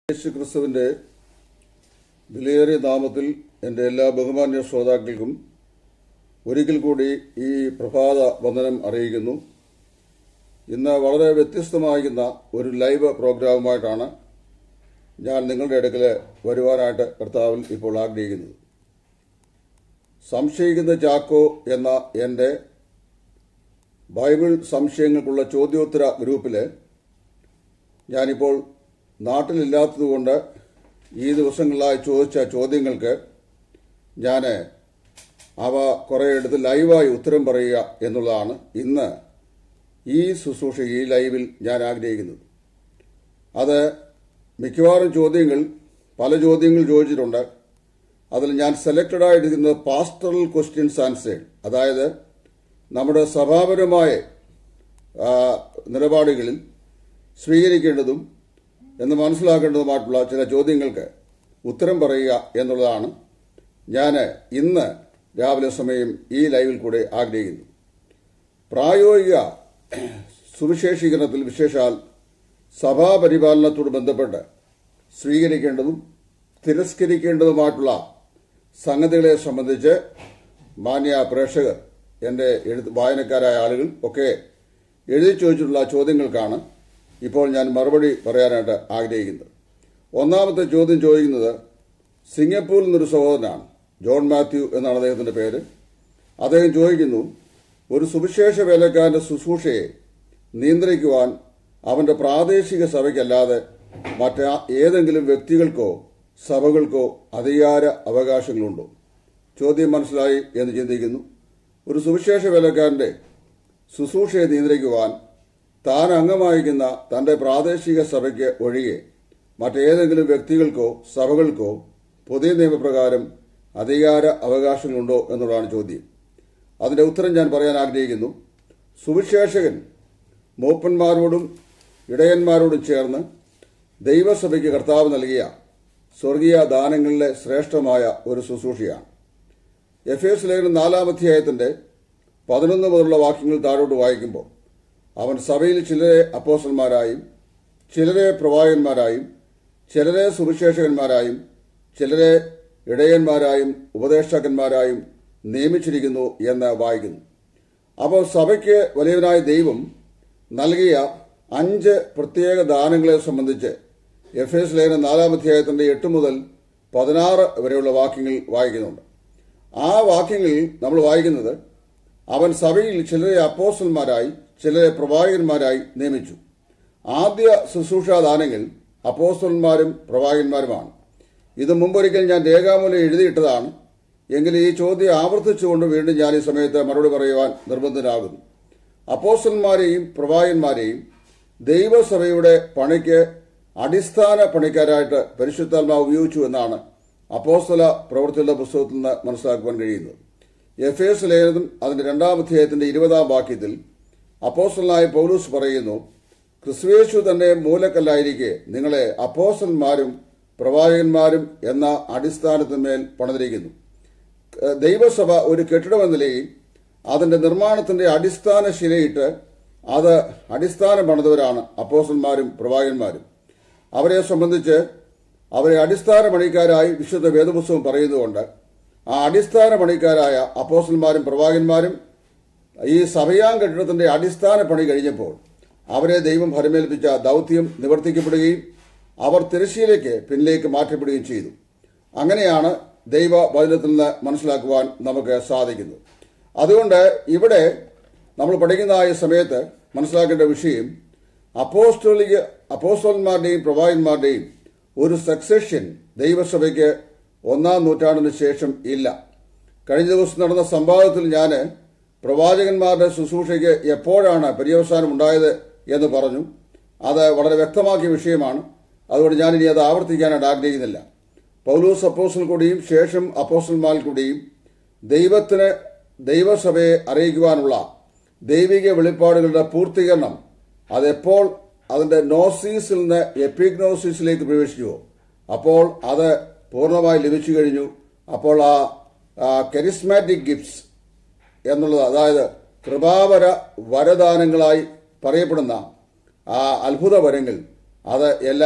യേശു ക്രിസ്തുവിന്റെ വിലയേറിയ നാമത്തിൽ എൻ്റെ എല്ലാ ബഹുമാന്യ ശ്രോതാക്കൾക്കും ഒരിക്കൽ കൂടി ഈ പ്രഭാത വന്ദനം അറിയിക്കുന്നു ഇന്ന് വളരെ വ്യത്യസ്തമായിരിക്കുന്ന ഒരു ലൈവ് പ്രോഗ്രാമുമായിട്ടാണ് ഞാൻ നിങ്ങളുടെ അടുക്കൽ വരുവാനായിട്ട് കർത്താവിൽ ഇപ്പോൾ ആഗ്രഹിക്കുന്നത് സംശയിക്കുന്ന ചാക്കോ എന്ന എൻ്റെ ബൈബിൾ സംശയങ്ങൾക്കുള്ള ചോദ്യോത്തര ഗ്രൂപ്പിൽ ഞാനിപ്പോൾ നാട്ടിലില്ലാത്തതുകൊണ്ട് ഈ ദിവസങ്ങളിലായി ചോദിച്ച ചോദ്യങ്ങൾക്ക് ഞാൻ അവ കുറേ എടുത്ത് ലൈവായി ഉത്തരം പറയുക എന്നുള്ളതാണ് ഇന്ന് ഈ ശുശ്രൂഷ ഈ ലൈവിൽ ഞാൻ ആഗ്രഹിക്കുന്നത് അത് മിക്കവാറും ചോദ്യങ്ങൾ പല ചോദ്യങ്ങൾ ചോദിച്ചിട്ടുണ്ട് അതിൽ ഞാൻ സെലക്റ്റഡ് ആയിരിക്കുന്നത് പാസ്റ്ററൽ ക്വസ്റ്റ്യൻസ് ആൻസേഡ് അതായത് നമ്മുടെ സഭാപരമായ ആ, നിലപാടുകളിൽ സ്വീകരിക്കേണ്ടതും എന്ന് മനസ്സിലാക്കേണ്ടതുമായിട്ടുള്ള ചില ചോദ്യങ്ങൾക്ക് ഉത്തരം പറയുക എന്നുള്ളതാണ് ഞാൻ ഇന്ന് രാവിലെ സമയം ഈ ലൈവിൽ കൂടെ ആഗ്രഹിക്കുന്നു പ്രായോഗിക സുവിശേഷീകരണത്തിൽ വിശേഷാൽ സഭാപരിപാലനത്തോട് ബന്ധപ്പെട്ട് സ്വീകരിക്കേണ്ടതും തിരസ്കരിക്കേണ്ടതുമായിട്ടുള്ള സംഗതികളെ സംബന്ധിച്ച് മാന്യ പ്രേക്ഷകർ എൻ്റെ എഴുത്ത് വായനക്കാരായ ആളുകൾ ഒക്കെ എഴുതി ചോദിച്ചിട്ടുള്ള ചോദ്യങ്ങൾക്കാണ് ഇപ്പോൾ ഞാൻ മറുപടി പറയാനായിട്ട് ആഗ്രഹിക്കുന്നത് ഒന്നാമത്തെ ചോദ്യം ചോദിക്കുന്നത് സിംഗപ്പൂരിൽ നിന്നൊരു സഹോദരനാണ് ജോൺ മാത്യു എന്നാണ് അദ്ദേഹത്തിന്റെ പേര് അദ്ദേഹം ചോദിക്കുന്നു ഒരു സുവിശേഷ വേലക്കാരന്റെ ശുശ്രൂഷയെ നിയന്ത്രിക്കുവാൻ അവന്റെ പ്രാദേശിക സഭയ്ക്കല്ലാതെ മറ്റ് ഏതെങ്കിലും വ്യക്തികൾക്കോ സഭകൾക്കോ അധികാര അവകാശങ്ങളുണ്ടോ ചോദ്യം മനസ്സിലായി എന്ന് ചിന്തിക്കുന്നു ഒരു സുവിശേഷ വേലക്കാരന്റെ ശുശ്രൂഷയെ നിയന്ത്രിക്കുവാൻ താൻ അംഗമായിരിക്കുന്ന തന്റെ പ്രാദേശിക സഭയ്ക്ക് ഒഴികെ മറ്റേതെങ്കിലും വ്യക്തികൾക്കോ സഭകൾക്കോ പുതിയ നിയമപ്രകാരം അധികാര അവകാശങ്ങളുണ്ടോ എന്നുള്ളതാണ് ചോദ്യം അതിന്റെ ഉത്തരം ഞാൻ പറയാൻ ആഗ്രഹിക്കുന്നു സുവിശേഷകൻ മൂപ്പന്മാരോടും ഇടയന്മാരോടും ചേർന്ന് ദൈവസഭയ്ക്ക് കർത്താവ് നൽകിയ സ്വർഗീയ ദാനങ്ങളിലെ ശ്രേഷ്ഠമായ ഒരു ശുശ്രൂഷയാണ് എഫ് എസ് ലേഖനം നാലാം അധ്യായത്തിന്റെ പതിനൊന്ന് മുതലുള്ള വാക്യങ്ങൾ താഴോട്ട് വായിക്കുമ്പോൾ അവൻ സഭയിൽ ചിലരെ അപ്പോസ്റ്റന്മാരായും ചിലരെ പ്രവാചകന്മാരായും ചിലരെ സുവിശേഷകന്മാരായും ചിലരെ ഇടയന്മാരായും ഉപദേഷ്ടാക്കന്മാരായും നിയമിച്ചിരിക്കുന്നു എന്ന് വായിക്കുന്നു അപ്പോൾ സഭയ്ക്ക് വലിയവനായ ദൈവം നൽകിയ അഞ്ച് പ്രത്യേക ദാനങ്ങളെ സംബന്ധിച്ച് എഫ് എസ് ലേഖനം നാലാം അധ്യായത്തിന്റെ എട്ട് മുതൽ പതിനാറ് വരെയുള്ള വാക്യങ്ങൾ വായിക്കുന്നുണ്ട് ആ വാക്യങ്ങളിൽ നമ്മൾ വായിക്കുന്നത് അവൻ സഭയിൽ ചിലരെ അപ്പോസ്റ്റന്മാരായി ചിലരെ പ്രവാചകന്മാരായി നിയമിച്ചു ആദ്യ ശുശ്രൂഷാദാനങ്ങൾ അപ്പോസ്റ്റന്മാരും പ്രവാചകന്മാരുമാണ് ഇത് മുമ്പൊരിക്കൽ ഞാൻ രേഖാമൂലം എഴുതിയിട്ടതാണ് എങ്കിലും ഈ ചോദ്യം ആവർത്തിച്ചുകൊണ്ട് വീണ്ടും ഞാൻ ഈ സമയത്ത് മറുപടി പറയുവാൻ നിർബന്ധനാകുന്നു അപ്പോസ്റ്റന്മാരെയും പ്രവാചകന്മാരെയും ദൈവസഭയുടെ പണിക്ക് അടിസ്ഥാന പണിക്കാരായിട്ട് പരിശുദ്ധാത്മാവ് ഉപയോഗിച്ചു എന്നാണ് അപ്പോസ്തല പ്രവൃത്തിയുടെ പുസ്തകത്തിൽ നിന്ന് മനസ്സിലാക്കുവാൻ കഴിയുന്നത് എഫ് എസ് ലേഖനം അതിന്റെ രണ്ടാം അധ്യായത്തിന്റെ ഇരുപതാം വാക്യത്തിൽ അപ്പോസ്റ്റലായ പൗലൂസ് പറയുന്നു ക്രിസ്തുവേശു തന്നെ മൂലക്കല്ലായിരിക്കെ നിങ്ങളെ അപ്പോസ്റ്റന്മാരും പ്രവാചകന്മാരും എന്ന അടിസ്ഥാനത്തിന്മേൽ പണിതിരിക്കുന്നു ഏഹ് ദൈവസഭ ഒരു കെട്ടിടമെന്ന നിലയിൽ അതിന്റെ നിർമ്മാണത്തിന്റെ അടിസ്ഥാന ശിലയിട്ട് അത് അടിസ്ഥാനം പണിതവരാണ് അപ്പോസ്റ്റന്മാരും പ്രവാചകന്മാരും അവരെ സംബന്ധിച്ച് അവരെ അടിസ്ഥാന പണിക്കാരായി വിശുദ്ധ വേദപുസ്തകം പറയുന്നതുകൊണ്ട് ആ അടിസ്ഥാന പണിക്കാരായ അപ്പോസ്റ്റന്മാരും പ്രവാചകന്മാരും ഈ സഭയാം കെട്ടിടത്തിന്റെ അടിസ്ഥാന പണി കഴിഞ്ഞപ്പോൾ അവരെ ദൈവം ഫലമേൽപ്പിച്ച ദൗത്യം നിവർത്തിക്കപ്പെടുകയും അവർ തിരശ്ശീലേക്ക് പിന്നിലേക്ക് മാറ്റപ്പെടുകയും ചെയ്തു അങ്ങനെയാണ് ദൈവ വചനത്തിൽ നിന്ന് മനസ്സിലാക്കുവാൻ നമുക്ക് സാധിക്കുന്നത് അതുകൊണ്ട് ഇവിടെ നമ്മൾ പഠിക്കുന്ന ഈ സമയത്ത് മനസ്സിലാക്കേണ്ട വിഷയം അപ്പോസ്റ്റോലിക അപ്പോസ്റ്റോലന്മാരുടെയും പ്രവാചകന്മാരുടെയും ഒരു സക്സഷൻ ദൈവസഭയ്ക്ക് ഒന്നാം നൂറ്റാണ്ടിന് ശേഷം ഇല്ല കഴിഞ്ഞ ദിവസം നടന്ന സംവാദത്തിൽ ഞാൻ പ്രവാചകന്മാരുടെ ശുശ്രൂഷയ്ക്ക് എപ്പോഴാണ് പര്യവസാനം ഉണ്ടായത് എന്ന് പറഞ്ഞു അത് വളരെ വ്യക്തമാക്കിയ വിഷയമാണ് അതുകൊണ്ട് ഞാൻ ഇനി അത് ആവർത്തിക്കാനായിട്ട് ആഗ്രഹിക്കുന്നില്ല പൗലൂസ് അപ്പോസ്റ്റൽ കൂടിയും ശേഷം അപ്പോസ്റ്റൽമാരിൽ കൂടിയും ദൈവത്തിന് ദൈവസഭയെ അറിയിക്കുവാനുള്ള ദൈവിക വെളിപ്പാടുകളുടെ പൂർത്തീകരണം അതെപ്പോൾ അതിന്റെ നോസീസിൽ നിന്ന് എപ്പിഗ്നോസിസിലേക്ക് പ്രവേശിച്ചുവോ അപ്പോൾ അത് പൂർണ്ണമായി ലഭിച്ചു കഴിഞ്ഞു അപ്പോൾ ആ കരിസ്മാറ്റിക് ഗിഫ്റ്റ്സ് എന്നുള്ളത് അതായത് കൃപാവര വരദാനങ്ങളായി പറയപ്പെടുന്ന ആ അത്ഭുത വരങ്ങൾ അത് എല്ലാം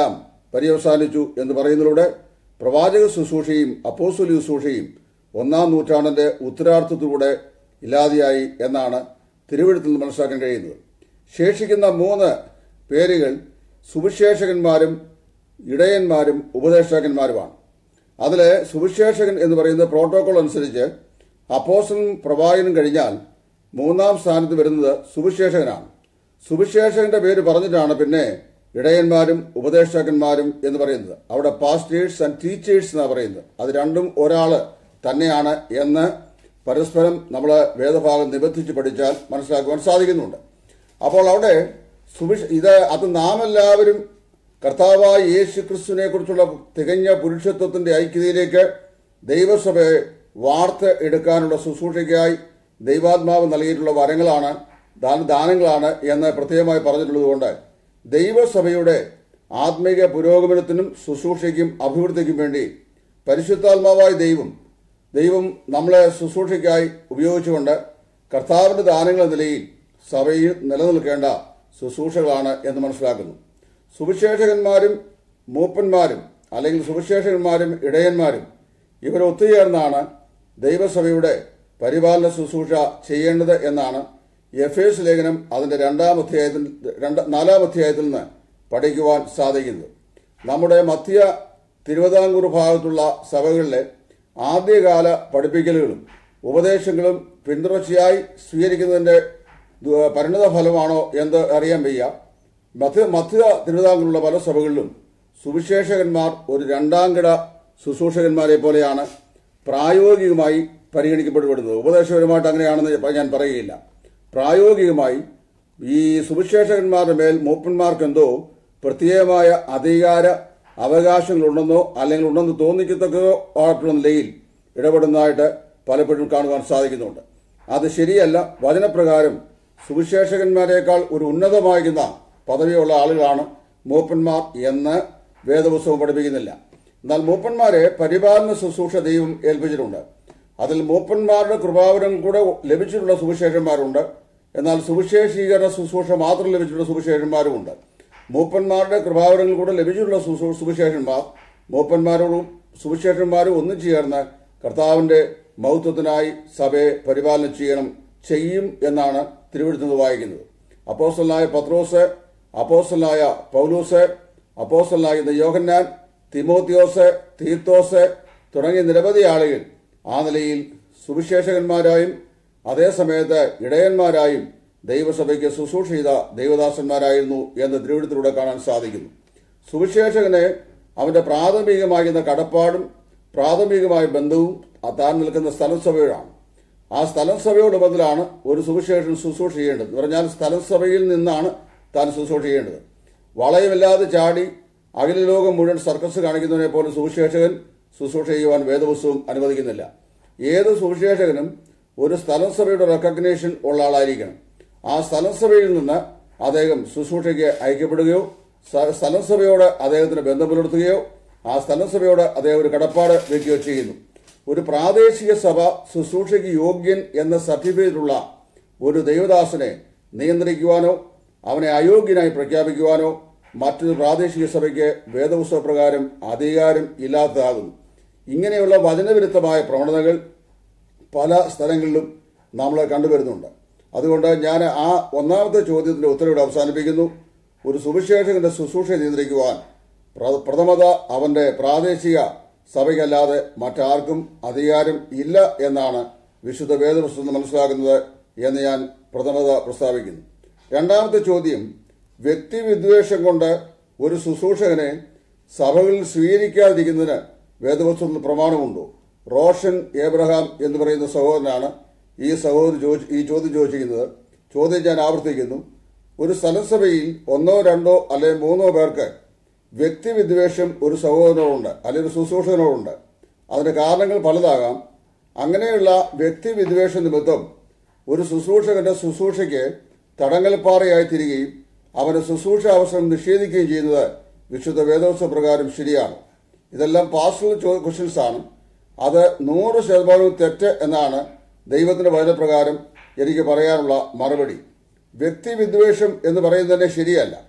പര്യവസാനിച്ചു എന്ന് പറയുന്നതിലൂടെ പ്രവാചക ശുശ്രൂഷയും അപ്പോസ്തല ശുശ്രൂഷയും ഒന്നാം നൂറ്റാണ്ടിന്റെ ഉത്തരാർത്ഥത്തിലൂടെ ഇല്ലാതെയായി എന്നാണ് തിരുവഴുത്തിൽ നിന്ന് മനസ്സിലാക്കാൻ കഴിയുന്നത് ശേഷിക്കുന്ന മൂന്ന് പേരുകൾ സുവിശേഷകന്മാരും ഇടയന്മാരും ഉപദേശകന്മാരുമാണ് അതിൽ സുവിശേഷകൻ എന്ന് പറയുന്നത് പ്രോട്ടോകോൾ അനുസരിച്ച് അപ്പോസ്റ്റലും പ്രവാചകനും കഴിഞ്ഞാൽ മൂന്നാം സ്ഥാനത്ത് വരുന്നത് സുവിശേഷകനാണ് സുവിശേഷകന്റെ പേര് പറഞ്ഞിട്ടാണ് പിന്നെ ഇടയന്മാരും ഉപദേശകന്മാരും എന്ന് പറയുന്നത് അവിടെ പാസ്റ്റേഴ്സ് ആൻഡ് ടീച്ചേഴ്സ് എന്നാണ് പറയുന്നത് അത് രണ്ടും ഒരാള് തന്നെയാണ് എന്ന് പരസ്പരം നമ്മൾ വേദഭാഗം നിബന്ധിച്ച് പഠിച്ചാൽ മനസ്സിലാക്കുവാൻ സാധിക്കുന്നുണ്ട് അപ്പോൾ അവിടെ സുവിശ ഇത് അത് നാം എല്ലാവരും കർത്താവായ യേശു ക്രിസ്തുവിനെ കുറിച്ചുള്ള തികഞ്ഞ പുരുഷത്വത്തിന്റെ ഐക്യതയിലേക്ക് ദൈവസഭയെ വാർത്ത എടുക്കാനുള്ള ശുശ്രൂഷയ്ക്കായി ദൈവാത്മാവ് നൽകിയിട്ടുള്ള വരങ്ങളാണ് ദാന ദാനങ്ങളാണ് എന്ന് പ്രത്യേകമായി പറഞ്ഞിട്ടുള്ളതുകൊണ്ട് ദൈവസഭയുടെ ആത്മീക പുരോഗമനത്തിനും ശുശ്രൂഷയ്ക്കും അഭിവൃദ്ധിക്കും വേണ്ടി പരിശുദ്ധാത്മാവായ ദൈവം ദൈവം നമ്മളെ ശുശ്രൂഷയ്ക്കായി ഉപയോഗിച്ചുകൊണ്ട് കർത്താവിന്റെ ദാനങ്ങൾ എന്ന നിലയിൽ സഭയിൽ നിലനിൽക്കേണ്ട ശുശ്രൂഷകളാണ് എന്ന് മനസ്സിലാക്കുന്നു സുവിശേഷകന്മാരും മൂപ്പന്മാരും അല്ലെങ്കിൽ സുവിശേഷകന്മാരും ഇടയന്മാരും ഇവർ ഒത്തുചേർന്നാണ് ദൈവസഭയുടെ പരിപാലന ശുശ്രൂഷ ചെയ്യേണ്ടത് എന്നാണ് എഫ് എസ് ലേഖനം അതിന്റെ രണ്ടാം അധ്യായത്തിൽ രണ്ട് നാലാം അധ്യായത്തിൽ നിന്ന് പഠിക്കുവാൻ സാധിക്കുന്നത് നമ്മുടെ മധ്യ തിരുവിതാംകൂർ ഭാഗത്തുള്ള സഭകളിലെ ആദ്യകാല പഠിപ്പിക്കലുകളും ഉപദേശങ്ങളും പിന്തുടർച്ചയായി സ്വീകരിക്കുന്നതിന്റെ ദു- പരിണിത ഫലമാണോ എന്ന് അറിയാൻ വയ്യ മധ്യ മധ്യ തിരുവിതാംകൂറിലുള്ള പല സഭകളിലും സുവിശേഷകന്മാർ ഒരു രണ്ടാംകിട ശുശ്രൂഷകന്മാരെ പോലെയാണ് പ്രായോഗികമായി പരിഗണിക്കപ്പെടുന്നത് ഉപദേശപരമായിട്ട് അങ്ങനെയാണെന്ന് ഞാൻ പറയുകയില്ല പ്രായോഗികമായി ഈ സുവിശേഷകന്മാരുടെ മേൽ മൂപ്പന്മാർക്കെന്തോ പ്രത്യേകമായ അധികാര അവകാശങ്ങളുണ്ടെന്നോ അല്ലെങ്കിൽ ഉണ്ടെന്ന് തോന്നിക്കത്തക്കതോ ആയിട്ടുള്ള നിലയിൽ ഇടപെടുന്നതായിട്ട് പലപ്പോഴും കാണുവാൻ സാധിക്കുന്നുണ്ട് അത് ശരിയല്ല വചനപ്രകാരം സുവിശേഷകന്മാരെക്കാൾ ഒരു ഉന്നതമായിരുന്ന പദവിയുള്ള ആളുകളാണ് മൂപ്പന്മാർ എന്ന് വേദപുസ്തകം പഠിപ്പിക്കുന്നില്ല എന്നാൽ മൂപ്പന്മാരെ പരിപാലന ശുശ്രൂഷ ദൈവം ഏൽപ്പിച്ചിട്ടുണ്ട് അതിൽ മൂപ്പന്മാരുടെ കൃപാവരം കൂടെ ലഭിച്ചിട്ടുള്ള സുവിശേഷന്മാരുണ്ട് എന്നാൽ സുവിശേഷീകരണ ശുശ്രൂഷ മാത്രം ലഭിച്ചിട്ടുള്ള സുവിശേഷന്മാരുമുണ്ട് മൂപ്പന്മാരുടെ കൃപാവരങ്ങൾ കൂടെ ലഭിച്ചിട്ടുള്ള സുസു- സുവിശേഷന്മാർ മൂപ്പന്മാരോടും സുവിശേഷന്മാരും ഒന്നും ചേർന്ന് കർത്താവിന്റെ മഹത്വത്തിനായി സഭയെ പരിപാലനം ചെയ്യണം ചെയ്യും എന്നാണ് തിരുവഴുത്തുന്നത് വായിക്കുന്നത് അപ്പോസ്റ്റലായ പത്രോസ് അപ്പോസ്റ്റലായ പൗലൂസ് അപ്പോസ്റ്റലായ യോഹന്നാൻ തിമോത്തിയോസ് തീത്തോസ് തുടങ്ങിയ നിരവധി ആളുകൾ ആ നിലയിൽ സുവിശേഷകന്മാരായും അതേസമയത്ത് ഇടയന്മാരായും ദൈവസഭയ്ക്ക് ശുശ്രൂഷ ചെയ്ത ദൈവദാസന്മാരായിരുന്നു എന്ന് തിരുവഴുത്തിലൂടെ കാണാൻ സാധിക്കുന്നു സുവിശേഷകന് അവന്റെ പ്രാഥമികമാകുന്ന കടപ്പാടും പ്രാഥമികമായ ബന്ധവും ആ താൻ നിൽക്കുന്ന സ്ഥലസഭയോടാണ് ആ സ്ഥലസഭയോട് ബദലാണ് ഒരു സുവിശേഷൻ ശുശ്രൂഷ ചെയ്യേണ്ടത് എന്ന് പറഞ്ഞാൽ സ്ഥലസഭയിൽ നിന്നാണ് താൻ ശുശ്രൂഷ ചെയ്യേണ്ടത് വളയമില്ലാതെ ചാടി അഖില ലോകം മുഴുവൻ സർക്കസ് കാണിക്കുന്നതിനെ പോലെ സുവിശേഷകൻ ശുശ്രൂഷ ചെയ്യുവാൻ വേദപുസ്തകം അനുവദിക്കുന്നില്ല ഏത് സുവിശേഷകനും ഒരു സ്ഥലസഭയുടെ റെക്കഗ്നേഷൻ ഉള്ള ആളായിരിക്കണം ആ സ്ഥലസഭയിൽ നിന്ന് അദ്ദേഹം ശുശ്രൂഷയ്ക്ക് അയക്കപ്പെടുകയോ സ- സ്ഥലസഭയോട് അദ്ദേഹത്തിന് ബന്ധം പുലർത്തുകയോ ആ സ്ഥലസഭയോട് അദ്ദേഹം ഒരു കടപ്പാട് വയ്ക്കുകയോ ചെയ്യുന്നു ഒരു പ്രാദേശിക സഭ ശുശ്രൂഷയ്ക്ക് യോഗ്യൻ എന്ന സർട്ടിഫിക്കറ്റുള്ള ഒരു ദൈവദാസനെ നിയന്ത്രിക്കുവാനോ അവനെ അയോഗ്യനായി പ്രഖ്യാപിക്കുവാനോ മറ്റൊരു പ്രാദേശിക സഭയ്ക്ക് വേദപുസ്തക പ്രകാരം അധികാരം ഇല്ലാത്തതാകുന്നു ഇങ്ങനെയുള്ള വചനവിരുദ്ധമായ പ്രവണതകൾ പല സ്ഥലങ്ങളിലും നമ്മൾ കണ്ടുവരുന്നുണ്ട് അതുകൊണ്ട് ഞാൻ ആ ഒന്നാമത്തെ ചോദ്യത്തിന്റെ ഉത്തരവിടെ അവസാനിപ്പിക്കുന്നു ഒരു സുവിശേഷകന്റെ ശുശ്രൂഷ നിയന്ത്രിക്കുവാൻ പ്ര- പ്രഥമത അവന്റെ പ്രാദേശിക സഭയ്ക്കല്ലാതെ മറ്റാർക്കും അധികാരം ഇല്ല എന്നാണ് വിശുദ്ധ വേദപുസ്തകം മനസ്സിലാക്കുന്നത് എന്ന് ഞാൻ പ്രഥമത പ്രസ്താവിക്കുന്നു രണ്ടാമത്തെ ചോദ്യം വ്യക്തിവിദ്വേഷം കൊണ്ട് ഒരു ശുശ്രൂഷകനെ സഭകളിൽ സ്വീകരിക്കാതിരിക്കുന്നതിന് വേദപുസ്തകത്തിൽ പ്രമാണമുണ്ടോ റോഷൻ ഏബ്രഹാം എന്ന് പറയുന്ന സഹോദരനാണ് ഈ സഹോദരൻ ചോദി- ഈ ചോദ്യം ചോദിച്ചിരിക്കുന്നത് ചോദ്യം ഞാൻ ആവർത്തിക്കുന്നു ഒരു സ്ഥലസഭയിൽ ഒന്നോ രണ്ടോ അല്ലെങ്കിൽ മൂന്നോ പേർക്ക് വ്യക്തിവിദ്വേഷം ഒരു സഹോദരനോടുണ്ട് അല്ലെങ്കിൽ ഒരു ശുശ്രൂഷകനോടുണ്ട് അതിന്റെ കാരണങ്ങൾ പലതാകാം അങ്ങനെയുള്ള വ്യക്തിവിദ്വേഷ നിമിത്തം ഒരു ശുശ്രൂഷകന്റെ ശുശ്രൂഷയ്ക്ക് തടങ്കൽപ്പാറയായി തീരുകയും അവന് ശുശ്രൂഷ അവസരം നിഷേധിക്കുകയും ചെയ്യുന്നത് വിശുദ്ധ വേദോത്സവ പ്രകാരം ശരിയാണ് ഇതെല്ലാം പാസ്റ്റൽ ക്വസ്റ്റ്യൻസ് ആണ് അത് നൂറ് ശതമാനവും തെറ്റ് എന്നാണ് ദൈവത്തിന്റെ വചനപ്രകാരം എനിക്ക് പറയാനുള്ള മറുപടി വ്യക്തിവിദ്വേഷം എന്ന് പറയുന്നത് തന്നെ ശരിയല്ല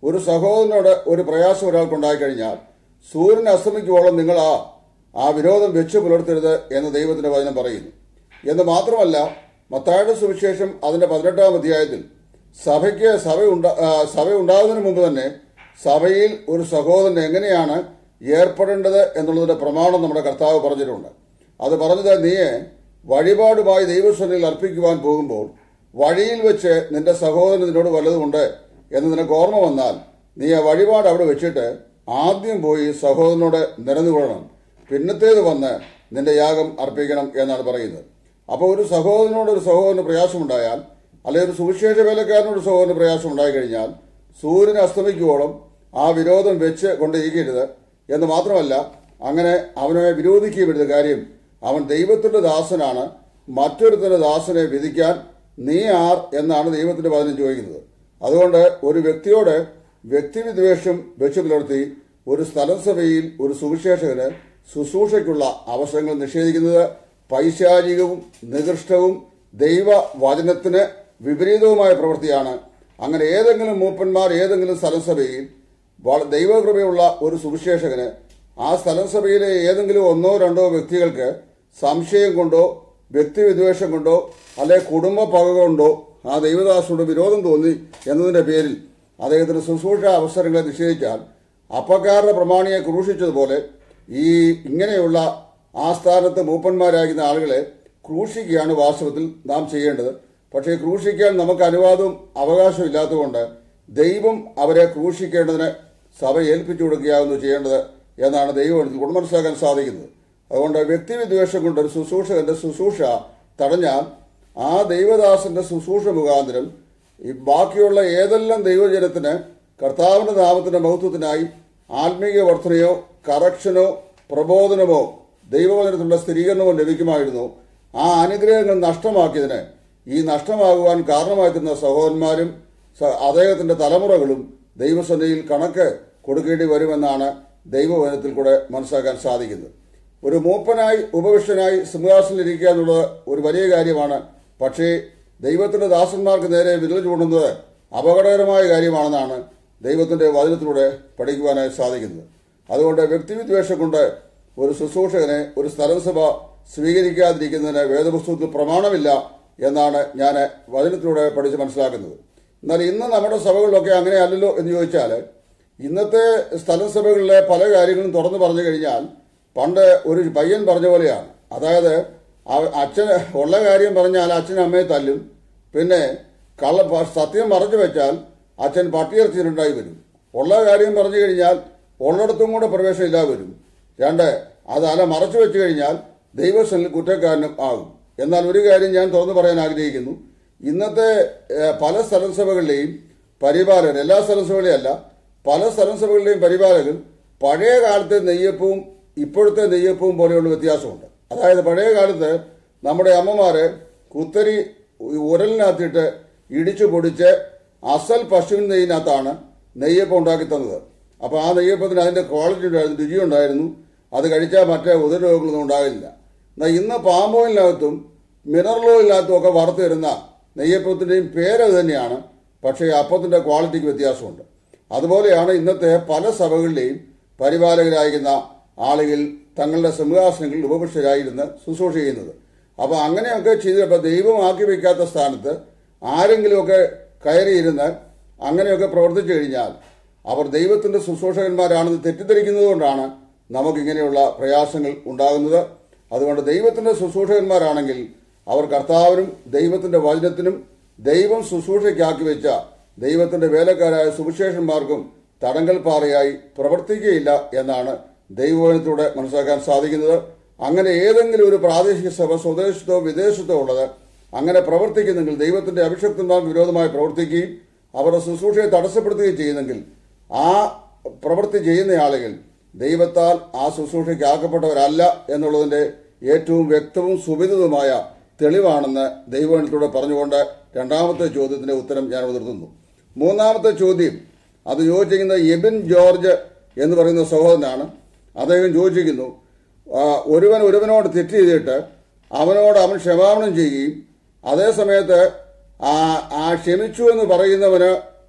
ഒരു സഹോദരനോട് ഒരു പ്രയാസം ഒരാൾക്കുണ്ടായി കഴിഞ്ഞാൽ സൂര്യൻ അസ്തമിക്കുവോളം നിങ്ങൾ ആ ആ വിരോധം വെച്ച് പുലർത്തരുത് എന്ന് ദൈവത്തിന്റെ വചനം പറയുന്നു എന്ന് മാത്രമല്ല മത്തായുടെ സുവിശേഷം അതിന്റെ പതിനെട്ടാം അധ്യായത്തിൽ സഭയ്ക്ക് സഭ ഉണ്ടാ ആ, സഭ ഉണ്ടാകുന്നതിന് മുമ്പ് തന്നെ സഭയിൽ ഒരു സഹോദരൻ എങ്ങനെയാണ് ഏർപ്പെടേണ്ടത് എന്നുള്ളതിന്റെ പ്രമാണം നമ്മുടെ കർത്താവ് പറഞ്ഞിട്ടുണ്ട് അത് പറഞ്ഞത് നീ വഴിപാടുമായി ദൈവസ്വനിൽ അർപ്പിക്കുവാൻ പോകുമ്പോൾ വഴിയിൽ വെച്ച് നിന്റെ സഹോദരൻ നിന്നോട് വല്ലതുമുണ്ട് എന്ന് നിനക്ക് ഓർമ്മ വന്നാൽ നീ ആ വഴിപാട് അവിടെ വെച്ചിട്ട് ആദ്യം പോയി സഹോദരനോട് നിരന്നുകൊള്ളണം പിന്നത്തേത് വന്ന് നിന്റെ യാഗം അർപ്പിക്കണം എന്നാണ് പറയുന്നത് അപ്പോൾ ഒരു സഹോദരനോട് ഒരു സഹോദരന് പ്രയാസമുണ്ടായാൽ അല്ലെങ്കിൽ ഒരു സുവിശേഷ വേലക്കാരനോട് ഒരു സഹോദരന് പ്രയാസം ഉണ്ടായി കഴിഞ്ഞാൽ സൂര്യൻ അസ്തമിക്കുവോളം ആ വിരോധം വെച്ച് കൊണ്ടിരിക്കരുത് എന്ന് മാത്രമല്ല അങ്ങനെ അവനെ വിരോധിക്കുകയും വരുന്ന കാര്യം അവൻ ദൈവത്തിന്റെ ദാസനാണ് മറ്റൊരുത്തന്റെ ദാസനെ വിധിക്കാൻ നീ ആർ എന്നാണ് ദൈവത്തിന്റെ വചനം ചോദിക്കുന്നത് അതുകൊണ്ട് ഒരു വ്യക്തിയോട് വ്യക്തിവിദ്വേഷം വെച്ച് പുലർത്തി ഒരു സ്ഥലസഭയിൽ ഒരു സുവിശേഷകന് ശുശ്രൂഷയ്ക്കുള്ള അവസരങ്ങൾ നിഷേധിക്കുന്നത് പൈശാചികവും നികൃഷ്ടവും ദൈവവചനത്തിന് വിപരീതവുമായ പ്രവൃത്തിയാണ് അങ്ങനെ ഏതെങ്കിലും മൂപ്പന്മാർ ഏതെങ്കിലും സ്ഥലസഭയിൽ വള- ദൈവകൃപയുള്ള ഒരു സുവിശേഷകന് ആ സ്ഥലസഭയിലെ ഏതെങ്കിലും ഒന്നോ രണ്ടോ വ്യക്തികൾക്ക് സംശയം കൊണ്ടോ വ്യക്തിവിദ്വേഷം കൊണ്ടോ അല്ലെ കുടുംബ പക കൊണ്ടോ ആ ദൈവദാസനോട് വിരോധം തോന്നി എന്നതിന്റെ പേരിൽ അദ്ദേഹത്തിന് ശുശ്രൂഷ അവസരങ്ങളെ നിഷേധിച്ചാൽ അപ്പക്കാരുടെ പ്രമാണിയെ ക്രൂശിച്ചതുപോലെ ഈ ഇങ്ങനെയുള്ള ആ സ്ഥാനത്ത് മൂപ്പന്മാരാകുന്ന ആളുകളെ ക്രൂശിക്കുകയാണ് വാസ്തവത്തിൽ നാം ചെയ്യേണ്ടത് പക്ഷേ ക്രൂശിക്കാൻ നമുക്ക് അനുവാദവും അവകാശവും ഇല്ലാത്തതുകൊണ്ട് ദൈവം അവരെ ക്രൂശിക്കേണ്ടതിന് സഭ ഏൽപ്പിച്ചു കൊടുക്കുകയാകുന്നു ചെയ്യേണ്ടത് എന്നാണ് ദൈവത്തിൽ കൊണ്ട് മനസ്സിലാക്കാൻ സാധിക്കുന്നത് അതുകൊണ്ട് വ്യക്തിവിദ്വേഷം കൊണ്ട് ഒരു ശുശ്രൂഷകന്റെ ശുശ്രൂഷ തടഞ്ഞാൽ ആ ദൈവദാസന്റെ ശുശ്രൂഷ മുഖാന്തരം ഈ ബാക്കിയുള്ള ഏതെല്ലാം ദൈവജനത്തിന് കർത്താവിന്റെ നാമത്തിന്റെ മഹത്വത്തിനായി ആത്മീയ വർധനയോ കറക്ഷനോ പ്രബോധനമോ ദൈവവചനത്തിലുള്ള സ്ഥിരീകരണമോ ലഭിക്കുമായിരുന്നു ആ അനുഗ്രഹങ്ങൾ നഷ്ടമാക്കിയതിന് ഈ നഷ്ടമാകുവാൻ കാരണമായിരുന്ന സഹോദരന്മാരും സ- അദ്ദേഹത്തിന്റെ തലമുറകളും ദൈവസന്നിധിയിൽ കണക്ക് കൊടുക്കേണ്ടി വരുമെന്നാണ് ദൈവവചനത്തിൽ കൂടെ മനസ്സിലാക്കാൻ സാധിക്കുന്നത് ഒരു മൂപ്പനായി ഉപവിഷ്ടനായി സിംഹാസനിലിരിക്കുക എന്നുള്ളത് ഒരു വലിയ കാര്യമാണ് പക്ഷേ ദൈവത്തിന്റെ ദാസന്മാർക്ക് നേരെ വിരൽ ചൂണ്ടുന്നത് അപകടകരമായ കാര്യമാണെന്നാണ് ദൈവത്തിന്റെ വചനത്തിലൂടെ പഠിക്കുവാനായി സാധിക്കുന്നത് അതുകൊണ്ട് വ്യക്തിവിദ്വേഷം കൊണ്ട് ഒരു ശുശ്രൂഷകനെ ഒരു സ്ഥലസഭ സ്വീകരിക്കാതിരിക്കുന്നതിന് വേദപുസ്തകത്തിൽ പ്രമാണമില്ല എന്നാണ് ഞാൻ വചനത്തിലൂടെ പഠിച്ച് മനസ്സിലാക്കുന്നത് എന്നാൽ ഇന്ന് നമ്മുടെ സഭകളിലൊക്കെ അങ്ങനെ അല്ലല്ലോ എന്ന് ചോദിച്ചാൽ ഇന്നത്തെ സ്ഥലസഭകളിലെ പല കാര്യങ്ങളും തുറന്നു പറഞ്ഞു കഴിഞ്ഞാൽ പണ്ട് ഒരു പയ്യൻ പറഞ്ഞ പോലെയാണ് അതായത് അവ- അച്ഛന് ഉള്ള കാര്യം പറഞ്ഞാൽ അച്ഛൻ അമ്മയെ തല്ലും പിന്നെ കള്ള പ- സത്യം മറച്ചു വെച്ചാൽ അച്ഛൻ പട്ടിയിറച്ചിട്ടുണ്ടായി വരും ഉള്ള കാര്യം പറഞ്ഞു കഴിഞ്ഞാൽ ഉള്ളിടത്തും കൂടെ പ്രവേശനം ഇല്ലാതെ വരും രണ്ട് അത് അല മറച്ചു വെച്ച് കഴിഞ്ഞാൽ ദൈവസ്ഥനിൽ കുറ്റക്കാരനും ആകും എന്നാൽ ഒരു കാര്യം ഞാൻ തുറന്നു പറയാൻ ആഗ്രഹിക്കുന്നു ഇന്നത്തെ ഏഹ്, പല സ്ഥലസഭകളിലെയും പരിപാലകർ എല്ലാ സ്ഥലസഭകളെയും അല്ല പല സ്ഥലസഭകളിലെയും പരിപാലകർ പഴയ കാലത്തെ നെയ്യപ്പവും ഇപ്പോഴത്തെ നെയ്യപ്പവും പോലെയുള്ള വ്യത്യാസമുണ്ട് അതായത് പഴയ കാലത്ത് നമ്മുടെ അമ്മമാര് കുത്തരി ഉരലിനകത്തിട്ട് ഇടിച്ചു പൊടിച്ച് അസൽ പശുവിൻ നെയ്യിനകത്താണ് നെയ്യപ്പം ഉണ്ടാക്കി തന്നത് അപ്പോൾ ആ നെയ്യപ്പത്തിന് അതിന്റെ ക്വാളിറ്റി ഉണ്ടായിരുന്നു രുചി ഉണ്ടായിരുന്നു അത് കഴിച്ചാൽ മറ്റേ ഉദരരോഗങ്ങളൊന്നും ഉണ്ടാകില്ല എന്നാൽ ഇന്ന് പാം ഓയിലിനകത്തും മിനറൽ ഓയിലിനകത്തും ഒക്കെ വറുത്ത് തരുന്ന നെയ്യപ്പത്തിന്റെയും പേര് അത് തന്നെയാണ് പക്ഷേ അപ്പത്തിന്റെ ക്വാളിറ്റിക്ക് വ്യത്യാസമുണ്ട് അതുപോലെയാണ് ഇന്നത്തെ പല സഭകളിലെയും പരിപാലകരായിരുന്ന ആളുകൾ തങ്ങളുടെ സിംഹാസനങ്ങളിൽ ഉപപക്ഷരായിരുന്ന് ശുശ്രൂഷ ചെയ്യുന്നത് അപ്പോൾ അങ്ങനെയൊക്കെ ചെയ്തപ്പോൾ ദൈവം ആക്കി വയ്ക്കാത്ത സ്ഥാനത്ത് ആരെങ്കിലുമൊക്കെ കയറിയിരുന്ന് അങ്ങനെയൊക്കെ പ്രവർത്തിച്ചു കഴിഞ്ഞാൽ അവർ ദൈവത്തിന്റെ ശുശ്രൂഷകന്മാരാണെന്ന് തെറ്റിദ്ധരിക്കുന്നത് കൊണ്ടാണ് നമുക്കിങ്ങനെയുള്ള പ്രയാസങ്ങൾ ഉണ്ടാകുന്നത് അതുകൊണ്ട് ദൈവത്തിന്റെ ശുശ്രൂഷകന്മാരാണെങ്കിൽ അവർ കർത്താവിനും ദൈവത്തിന്റെ വചനത്തിനും ദൈവം ശുശ്രൂഷയ്ക്കാക്കി വെച്ച ദൈവത്തിന്റെ വേലക്കാരായ സുവിശേഷന്മാർക്കും തടങ്കൽ പാറയായി പ്രവർത്തിക്കുകയില്ല എന്നാണ് ദൈവവചനത്തിലൂടെ മനസ്സിലാക്കാൻ സാധിക്കുന്നത് അങ്ങനെ ഏതെങ്കിലും ഒരു പ്രാദേശിക സഭ സ്വദേശത്തോ വിദേശത്തോ ഉള്ളത് അങ്ങനെ പ്രവർത്തിക്കുന്നെങ്കിൽ ദൈവത്തിന്റെ അഭിഷക്തന്മാർക്ക് വിരോധമായി പ്രവർത്തിക്കുകയും അവരുടെ ശുശ്രൂഷയെ തടസ്സപ്പെടുത്തുകയും ചെയ്യുന്നെങ്കിൽ ആ പ്രവൃത്തി ചെയ്യുന്ന ആളുകൾ ദൈവത്താൽ ആ ശുശ്രൂഷയ്ക്ക് ആക്കപ്പെട്ടവരല്ല എന്നുള്ളതിന്റെ ഏറ്റവും വ്യക്തവും സുവിദിതവുമായ തെളിവാണെന്ന് ദൈവവചനത്തിലൂടെ പറഞ്ഞുകൊണ്ട് രണ്ടാമത്തെ ചോദ്യത്തിന്റെ ഉത്തരം ഞാൻ നിർത്തുന്നു മൂന്നാമത്തെ ചോദ്യം അത് ചോദിച്ചിരിക്കുന്ന എബിൻ ജോർജ് എന്ന് പറയുന്ന സഹോദരനാണ് അദ്ദേഹം ചോദിച്ചിരിക്കുന്നു ആ, ഒരുവൻ ഒരുവനോട് തെറ്റ് ചെയ്തിട്ട് അവനോട് അവൻ ക്ഷമാപണം ചെയ്യുകയും അതേ സമയത്ത് ആ ആ ക്ഷമിച്ചു എന്ന് പറയുന്നവന്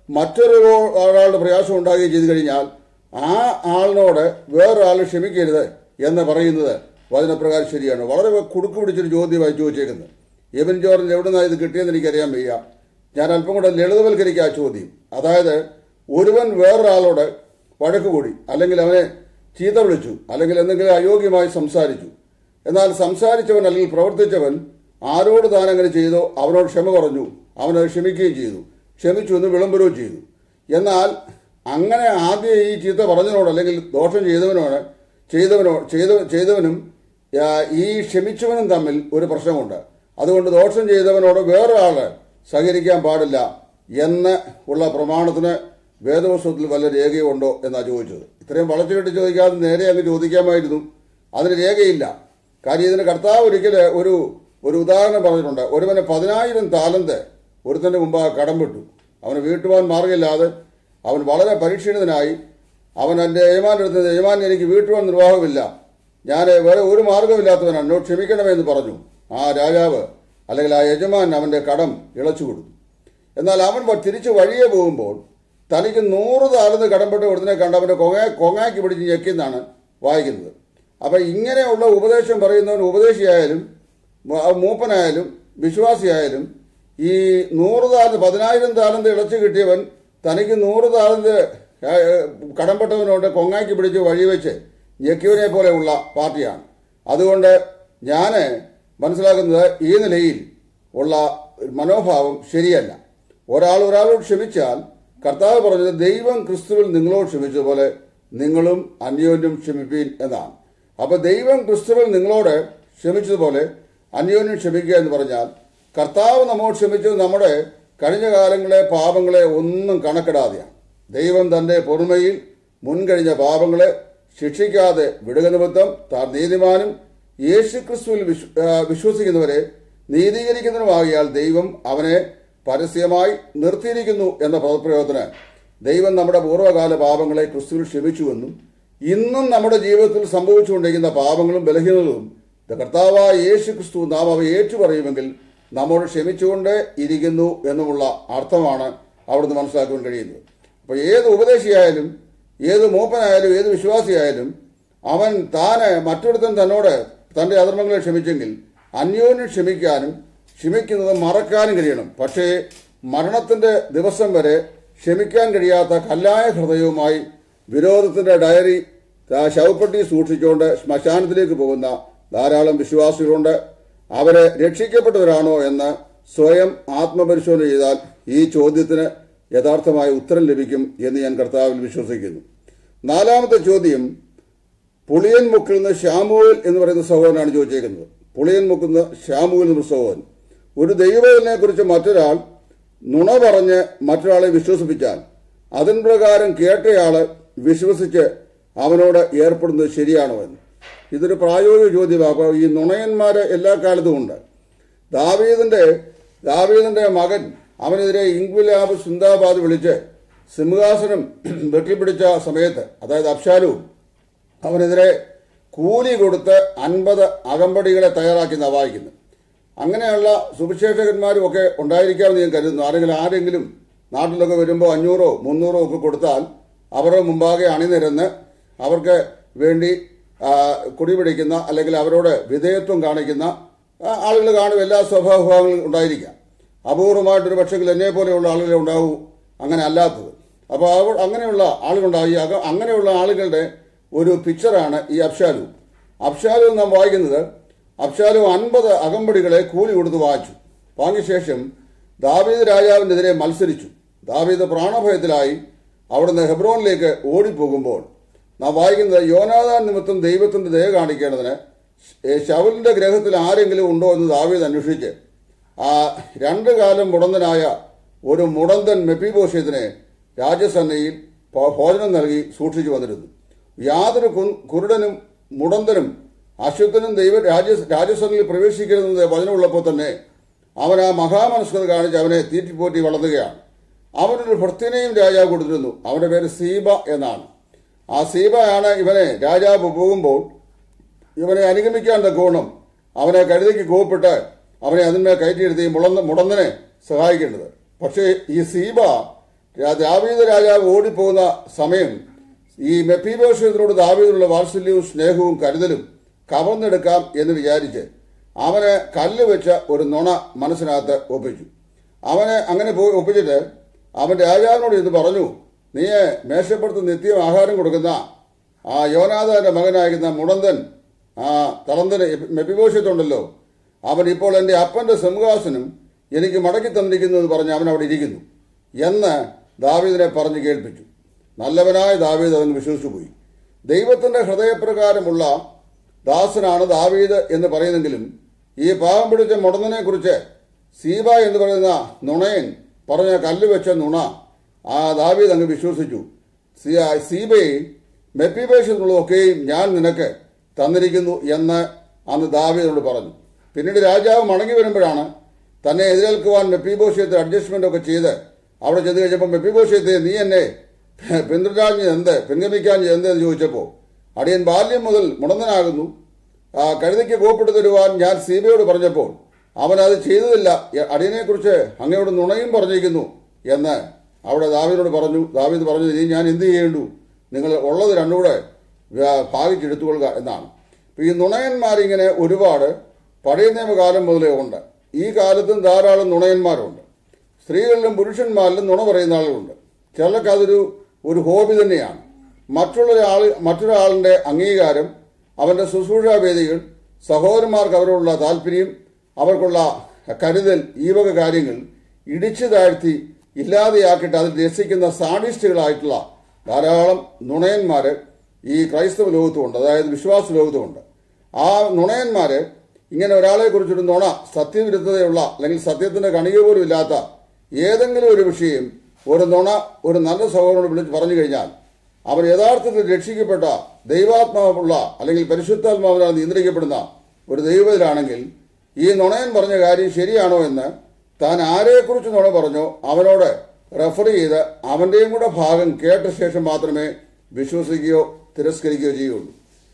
മറ്റൊരു ഒരാളുടെ പ്രയാസം ഉണ്ടാകുകയും ചെയ്തു കഴിഞ്ഞാൽ ആ ആളിനോട് വേറൊരാൾ ക്ഷമിക്കരുത് എന്ന് പറയുന്നത് വചനപ്രകാരം ശരിയാണ് വളരെ കുടുക്ക് പിടിച്ചൊരു ചോദ്യമായി ചോദിച്ചേക്കുന്നത് എബിൻ ജോർജ് എവിടെ നിന്നാണ് ഇത് കിട്ടിയെന്ന് എനിക്കറിയാൻ വയ്യ ഞാൻ അല്പം കൂടെ ലളിതവൽക്കരിക്കുക ആ ചോദ്യം അതായത് ഒരുവൻ വേറൊരാളോട് വഴക്ക് കൂടി അല്ലെങ്കിൽ അവനെ ചീത്ത വിളിച്ചു അല്ലെങ്കിൽ എന്തെങ്കിലും അയോഗ്യമായി സംസാരിച്ചു എന്നാൽ സംസാരിച്ചവൻ അല്ലെങ്കിൽ പ്രവർത്തിച്ചവൻ ആരോട് താൻ അങ്ങനെ ചെയ്തോ അവനോട് ക്ഷമ പറഞ്ഞു അവനത് ക്ഷമിക്കുകയും ചെയ്തു ക്ഷമിച്ചു എന്ന് വിളംബരവും ചെയ്തു എന്നാൽ അങ്ങനെ ആദ്യം ഈ ചീത്ത പറഞ്ഞതിനോട് അല്ലെങ്കിൽ ദോഷം ചെയ്തവനോട് ചെയ്തവനോ ചെയ്ത ചെയ്തവനും ആ, ഈ ക്ഷമിച്ചവനും തമ്മിൽ ഒരു പ്രശ്നമുണ്ട് അതുകൊണ്ട് ദോഷം ചെയ്തവനോട് വേറൊരാള് സഹകരിക്കാൻ പാടില്ല എന്ന് ഉള്ള പ്രമാണത്തിന് വേദവസ്തുത്തിൽ വല്ല രേഖയുണ്ടോ എന്നാണ് ചോദിച്ചത് ഇത്രയും വളച്ചുകെട്ടി ചോദിക്കാതെ നേരെ അങ്ങ് ചോദിക്കാമായിരുന്നു അതിന് രേഖയില്ല കാര്യം ഇതിന് കർത്താവ് ഒരിക്കൽ ഒരു ഒരു ഉദാഹരണം പറഞ്ഞിട്ടുണ്ട് ഒരുവന് പതിനായിരം താലന്ത് ഒരുത്തന്റെ മുമ്പ് കടം വിട്ടു അവന് വീട്ടുവാൻ മാർഗമില്ലാതെ അവൻ വളരെ പരിക്ഷീണിതനായി അവൻ എൻ്റെ യജമാൻ്റെ അടുത്ത് യജമാൻ എനിക്ക് വീട്ടുവാൻ നിർവാഹമില്ല ഞാൻ വേറെ ഒരു മാർഗമില്ലാത്തവനാണ് എന്നോട് ക്ഷമിക്കണമെന്ന് പറഞ്ഞു ആ രാജാവ് അല്ലെങ്കിൽ ആ യജമാൻ അവൻ്റെ കടം ഇളച്ചു കൊടുത്തു എന്നാൽ അവൻ വ- തിരിച്ച് വഴിയെ പോകുമ്പോൾ തനിക്ക് നൂറ് താലന്ന് കടംപെട്ട് കൊടുത്തിനെ കണ്ട് അവൻ്റെ കൊങ്ങ കൊങ്ങാക്കി പിടിച്ച് ഞെക്കിന്നാണ് വായിക്കുന്നത് അപ്പം ഇങ്ങനെയുള്ള ഉപദേശം പറയുന്നവൻ ഉപദേശിയായാലും മ- മൂപ്പനായാലും വിശ്വാസിയായാലും ഈ നൂറ് താലന്ത് പതിനായിരം താലന്ത് ഇളച്ചു കിട്ടിയവൻ തനിക്ക് നൂറ് താലന്ത് ഏ, ഏ, കടംപെട്ടവനോട് കൊങ്ങാക്കി പിടിച്ച് വഴി വെച്ച് ഞെക്കിയവനെ പോലെയുള്ള പാർട്ടിയാണ് അതുകൊണ്ട് ഞാൻ മനസ്സിലാക്കുന്നത് ഈ നിലയിൽ ഉള്ള മനോഭാവം ശരിയല്ല ഒരാൾ ഒരാളോട് ക്ഷമിച്ചാൽ കർത്താവ് പറഞ്ഞത് ദൈവം ക്രിസ്തുവിൽ നിങ്ങളോട് ക്ഷമിച്ചതുപോലെ നിങ്ങളും അന്യോന്യം ക്ഷമിപ്പീൻ എന്നാണ് അപ്പൊ ദൈവം ക്രിസ്തുവിൽ നിങ്ങളോട് ക്ഷമിച്ചതുപോലെ അന്യോന്യം ക്ഷമിക്കുക എന്ന് പറഞ്ഞാൽ കർത്താവ് നമ്മോട് ക്ഷമിച്ചത് നമ്മുടെ കഴിഞ്ഞ കാലങ്ങളെ പാപങ്ങളെ ഒന്നും കണക്കിടാതെയാണ് ദൈവം തന്റെ പൊറുമയിൽ മുൻകഴിഞ്ഞ പാപങ്ങളെ ശിക്ഷിക്കാതെ വിടുക നിമിത്തം താൻ നീതിമാനും യേശുക്രിസ്തുവിൽ വിശ്വ ആ, വിശ്വസിക്കുന്നവരെ നീതീകരിക്കുന്നതിനുമാകിയാൽ ദൈവം അവനെ പരസ്യമായി നിർത്തിയിരിക്കുന്നു എന്ന പദപ്രയോഗത്തിന് ദൈവം നമ്മുടെ പൂർവ്വകാല പാപങ്ങളെ ക്രിസ്തുവിൽ ക്ഷമിച്ചുവെന്നും ഇന്നും നമ്മുടെ ജീവിതത്തിൽ സംഭവിച്ചുകൊണ്ടിരിക്കുന്ന പാപങ്ങളും ബലഹീനതകളും കർത്താവായ യേശു ക്രിസ്തു നാം അവ ഏറ്റുപറയുമെങ്കിൽ നമ്മോട് ക്ഷമിച്ചുകൊണ്ട് ഇരിക്കുന്നു എന്നുമുള്ള അർത്ഥമാണ് അവിടുന്ന് മനസ്സിലാക്കുവാൻ കഴിയുന്നത് അപ്പോൾ ഏത് ഉപദേശിയായാലും ഏത് മൂപ്പനായാലും ഏത് വിശ്വാസിയായാലും അവൻ താന് മറ്റൊരുത്തൻ തന്നോട് തന്റെ അധർമ്മങ്ങളെ ക്ഷമിച്ചെങ്കിൽ അന്യോന്യം ക്ഷമിക്കാനും ക്ഷമിക്കുന്നത് മറക്കാനും കഴിയണം പക്ഷേ മരണത്തിന്റെ ദിവസം വരെ ക്ഷമിക്കാൻ കഴിയാത്ത കല്ലായ ഹൃദയവുമായി വിരോധത്തിന്റെ ഡയറി ആ ശവപ്പെട്ടി സൂക്ഷിച്ചുകൊണ്ട് ശ്മശാനത്തിലേക്ക് പോകുന്ന ധാരാളം വിശ്വാസികളുണ്ട് അവരെ രക്ഷിക്കപ്പെട്ടവരാണോ എന്ന് സ്വയം ആത്മപരിശോധന ചെയ്താൽ ഈ ചോദ്യത്തിന് യഥാർത്ഥമായ ഉത്തരം ലഭിക്കും എന്ന് ഞാൻ കർത്താവിൽ വിശ്വസിക്കുന്നു നാലാമത്തെ ചോദ്യം പുളിയൻ മുക്കുന്ന ശ്യാമുവൽ എന്ന് പറയുന്ന സഹോദരനാണ് ചോദിച്ചേക്കുന്നത് പുളിയൻ മുക്കുന്ന ശ്യാമുവൽ എന്ന സഹോദരൻ ഒരു ദൈവത്തിനെ കുറിച്ച് മറ്റൊരാൾ നുണ പറഞ്ഞ് മറ്റൊരാളെ വിശ്വസിപ്പിച്ചാൽ അതിൻ പ്രകാരം കേട്ടയാള് വിശ്വസിച്ച് അവനോട് ഏർപ്പെടുന്നത് ശരിയാണോ എന്ന് ഇതൊരു പ്രായോഗിക ചോദ്യമാണ് അപ്പോൾ ഈ നുണയന്മാര് എല്ലാ കാലത്തും ഉണ്ട് ദാവീദിന്റെ ദാവീദിന്റെ മകൻ അവനെതിരെ ഇംഗ്വിലാബ് സുന്ദാബാദ് വിളിച്ച് സിംഹാസനം വെട്ടിപ്പിടിച്ച സമയത്ത് അതായത് അബ്ഷാലും അവനെതിരെ കൂലി കൊടുത്ത് അൻപത് അകമ്പടികളെ തയ്യാറാക്കി എന്നാ വായിക്കുന്നത് അങ്ങനെയുള്ള സുവിശേഷകന്മാരും ഒക്കെ ഉണ്ടായിരിക്കാമെന്ന് ഞാൻ കരുതുന്നു ആരെങ്കിലും ആരെങ്കിലും നാട്ടിലൊക്കെ വരുമ്പോൾ അഞ്ഞൂറോ മുന്നൂറോ ഒക്കെ കൊടുത്താൽ അവരുടെ മുമ്പാകെ അണിനിരന്ന് അവർക്ക് വേണ്ടി ആ, കുടിപിടിക്കുന്ന അല്ലെങ്കിൽ അവരോട് വിധേയത്വം കാണിക്കുന്ന ആളുകൾ കാണും എല്ലാ സ്വഭാവങ്ങളും ഉണ്ടായിരിക്കാം അപൂർവമായിട്ടൊരു പക്ഷെങ്കിൽ എന്നെ പോലെയുള്ള ആളുകളെ ഉണ്ടാവൂ അങ്ങനെ അല്ലാത്തത് അപ്പോൾ അവ- അങ്ങനെയുള്ള ആളുകളുണ്ടായി അക- അങ്ങനെയുള്ള ആളുകളുടെ ഒരു പിക്ചറാണ് ഈ അബ്ഷാലു അബ്ഷാലു നാം വായിക്കുന്നത് അബ്ഷാലു അൻപത് അകമ്പടികളെ കൂലി കൊടുത്ത് വാങ്ങിച്ചു വാങ്ങിയ ശേഷം ദാവീദ് രാജാവിനെതിരെ മത്സരിച്ചു ദാവീദ് പ്രാണഭയത്തിലായി അവിടുന്ന് ഹെബ്രോനിലേക്ക് ഓടിപ്പോകുമ്പോൾ നാം വായിക്കുന്നത് യോനാദാൻ നിമിത്തം ദൈവത്തിന്റെ ദയ കാണിക്കേണ്ടതിന് ഏ, ശൗലിന്റെ ഗ്രഹത്തിൽ ആരെങ്കിലും ഉണ്ടോ എന്ന് ദാവീദ് അന്വേഷിച്ച് ആ രണ്ടു കാലം മുടന്തനായ ഒരു മുടന്തൻ മെപ്പിബോഷത്തിനെ രാജസന്നയിൽ ഭോ- ഭോജനം നൽകി സൂക്ഷിച്ചു വന്നിരുന്നു യാതൊരു കു- കുരുടനും മുടന്തനും അശുദ്ധനും ദൈവ രാജ രാജസന്നിൽ പ്രവേശിക്കരുതെന്ന് വചനമുള്ളപ്പോൾ തന്നെ അവൻ ആ മഹാമനസ്കത കാണിച്ച് അവനെ തീറ്റിപ്പോറ്റി വളർത്തുകയാണ് അവനൊരു ഭർത്തിനെയും രാജാവ് കൊടുത്തിരുന്നു അവന്റെ പേര് സീബ എന്നാണ് ആ സീബയാണ് ഇവനെ രാജാവ് പോകുമ്പോൾ ഇവനെ അനുഗമിക്കാൻ തക്കോണം അവനെ കരുതിക്ക് കോപ്പിട്ട് അവനെ അതിന്മേൽ കയറ്റിയെടുത്ത് ഈ മുളന്ന മുടന്തനെ സഹായിക്കേണ്ടത് പക്ഷേ ഈ സീബ രാ- ദാവീദ് രാജാവ് ഓടിപ്പോകുന്ന സമയം ഈ മെപ്പീബോഷത്തിനോട് ദാവീദിനുള്ള വാത്സല്യവും സ്നേഹവും കരുതലും കവർന്നെടുക്കാം എന്ന് വിചാരിച്ച് അവന് കല്ല് വെച്ച ഒരു നുണ മനസ്സിനകത്ത് ഒപ്പിച്ചു അവനെ അങ്ങനെ പോയി ഒപ്പിച്ചിട്ട് അവൻ രാജാവിനോട് ഇത് പറഞ്ഞു നീ മേശപ്പുറത്ത് നിത്യം ആഹാരം കൊടുക്കുന്ന ആ യോനാഥാന്റെ മകനായിരുന്ന മുടന്തൻ ആ തളന്തന് മെപ്പിബോഷത്തുണ്ടല്ലോ അവൻ ഇപ്പോൾ എൻ്റെ അപ്പന്റെ സിംഹാസനം എനിക്ക് മടക്കി തന്നിരിക്കുന്നു എന്ന് പറഞ്ഞ് അവൻ അവിടെ ഇരിക്കുന്നു എന്ന് ദാവീദിനെ പറഞ്ഞ് കേൾപ്പിച്ചു നല്ലവനായ ദാവീദ് അവൻ വിശ്വസിച്ചു പോയി ദൈവത്തിന്റെ ഹൃദയപ്രകാരമുള്ള ദാസനാണ് ദാവീദ് എന്ന് പറയുന്നെങ്കിലും ഈ പാവം പിടിച്ച മുടന്തനെ കുറിച്ച് സീബ എന്ന് പറയുന്ന നുണയൻ പറഞ്ഞ കല്ല് വെച്ച നുണ ആ ദാവീദ് അങ്ങ് വിശ്വസിച്ചു സീ- സീബയെ മെപ്പിപേഷത്തിനുള്ളതൊക്കെയും ഞാൻ നിനക്ക് തന്നിരിക്കുന്നു എന്ന് അന്ന് ദാവീദിനോട് പറഞ്ഞു പിന്നീട് രാജാവ് മടങ്ങി വരുമ്പോഴാണ് തന്നെ എതിരേൽക്കുവാൻ മെപ്പിബോഷ്യത്തെ അഡ്ജസ്റ്റ്മെന്റ് ഒക്കെ ചെയ്ത് അവിടെ ചെന്ന് കഴിഞ്ഞപ്പോൾ മെപ്പിബോഷ്യത്തെ നീ എന്നെ പിന്തുടരാൻ എന്ത് പിൻഗമിക്കാൻ എന്ത് എന്ന് ചോദിച്ചപ്പോൾ അടിയൻ ബാല്യം മുതൽ മുടന്തനാകുന്നു ആ കഴുതയ്ക്ക് കോപ്പിട്ട് തരുവാൻ ഞാൻ സീബയോട് പറഞ്ഞപ്പോൾ അവൻ അത് ചെയ്തതില്ല അടിയനെക്കുറിച്ച് അങ്ങയോട് നുണയും പറഞ്ഞിരിക്കുന്നു എന്ന് അവിടെ ദാവീദിനോട് പറഞ്ഞു ദാവീദ് പറഞ്ഞു ഇനി ഞാൻ എന്ത് ചെയ്യേണ്ടു നിങ്ങൾ ഉള്ളത് രണ്ടുകൂടെ വ്യ- ഭാഗിച്ചെടുത്തുകൊള്ളുക എന്നാണ് ഇപ്പൊ ഈ നുണയന്മാരിങ്ങനെ ഒരുപാട് പഴയ നിയമകാലം മുതലേ ഉണ്ട് ഈ കാലത്തും ധാരാളം നുണയന്മാരുണ്ട് സ്ത്രീകളിലും പുരുഷന്മാരിലും നുണ പറയുന്ന ആളുകളുണ്ട് ചിലർക്ക് അതൊരു ഒരു ഹോബി തന്നെയാണ് മറ്റുള്ള ഒരാൾ മറ്റൊരാളിന്റെ അംഗീകാരം അവന്റെ ശുശ്രൂഷാ വേദികൾ സഹോദരന്മാർക്ക് അവരോടുള്ള താല്പര്യം അവർക്കുള്ള കരുതൽ ഈ വക കാര്യങ്ങൾ ഇടിച്ചു താഴ്ത്തി ഇല്ലാതെയാക്കിയിട്ട് അതിൽ രസിക്കുന്ന സാഡിസ്റ്റുകളായിട്ടുള്ള ധാരാളം നുണയന്മാര് ഈ ക്രൈസ്തവ ലോകത്തുമുണ്ട് അതായത് വിശ്വാസ ലോകത്തുമുണ്ട് ആ നുണയന്മാര് ഇങ്ങനെ ഒരാളെ കുറിച്ചൊരു നുണ സത്യവിരുദ്ധതയുള്ള അല്ലെങ്കിൽ സത്യത്തിന്റെ കണിക പോലും ഇല്ലാത്ത ഏതെങ്കിലും ഒരു വിഷയം ഒരു നുണ ഒരു നല്ല സഹോദരനോട് വിളിച്ച് പറഞ്ഞു കഴിഞ്ഞാൽ അവൻ യഥാർത്ഥത്തിൽ രക്ഷിക്കപ്പെട്ട ദൈവാത്മാവുള്ള അല്ലെങ്കിൽ പരിശുദ്ധാത്മാവിനാൽ നിയന്ത്രിക്കപ്പെടുന്ന ഒരു ദൈവത്തിലാണെങ്കിൽ ഈ നുണയൻ പറഞ്ഞ കാര്യം ശരിയാണോ എന്ന് താൻ ആരെക്കുറിച്ച് നുണ പറഞ്ഞോ അവനോട് റെഫർ ചെയ്ത് അവന്റെയും കൂടെ ഭാഗം കേട്ട ശേഷം മാത്രമേ വിശ്വസിക്കുകയോ തിരസ്കരിക്കുകയോ ചെയ്യുള്ളൂ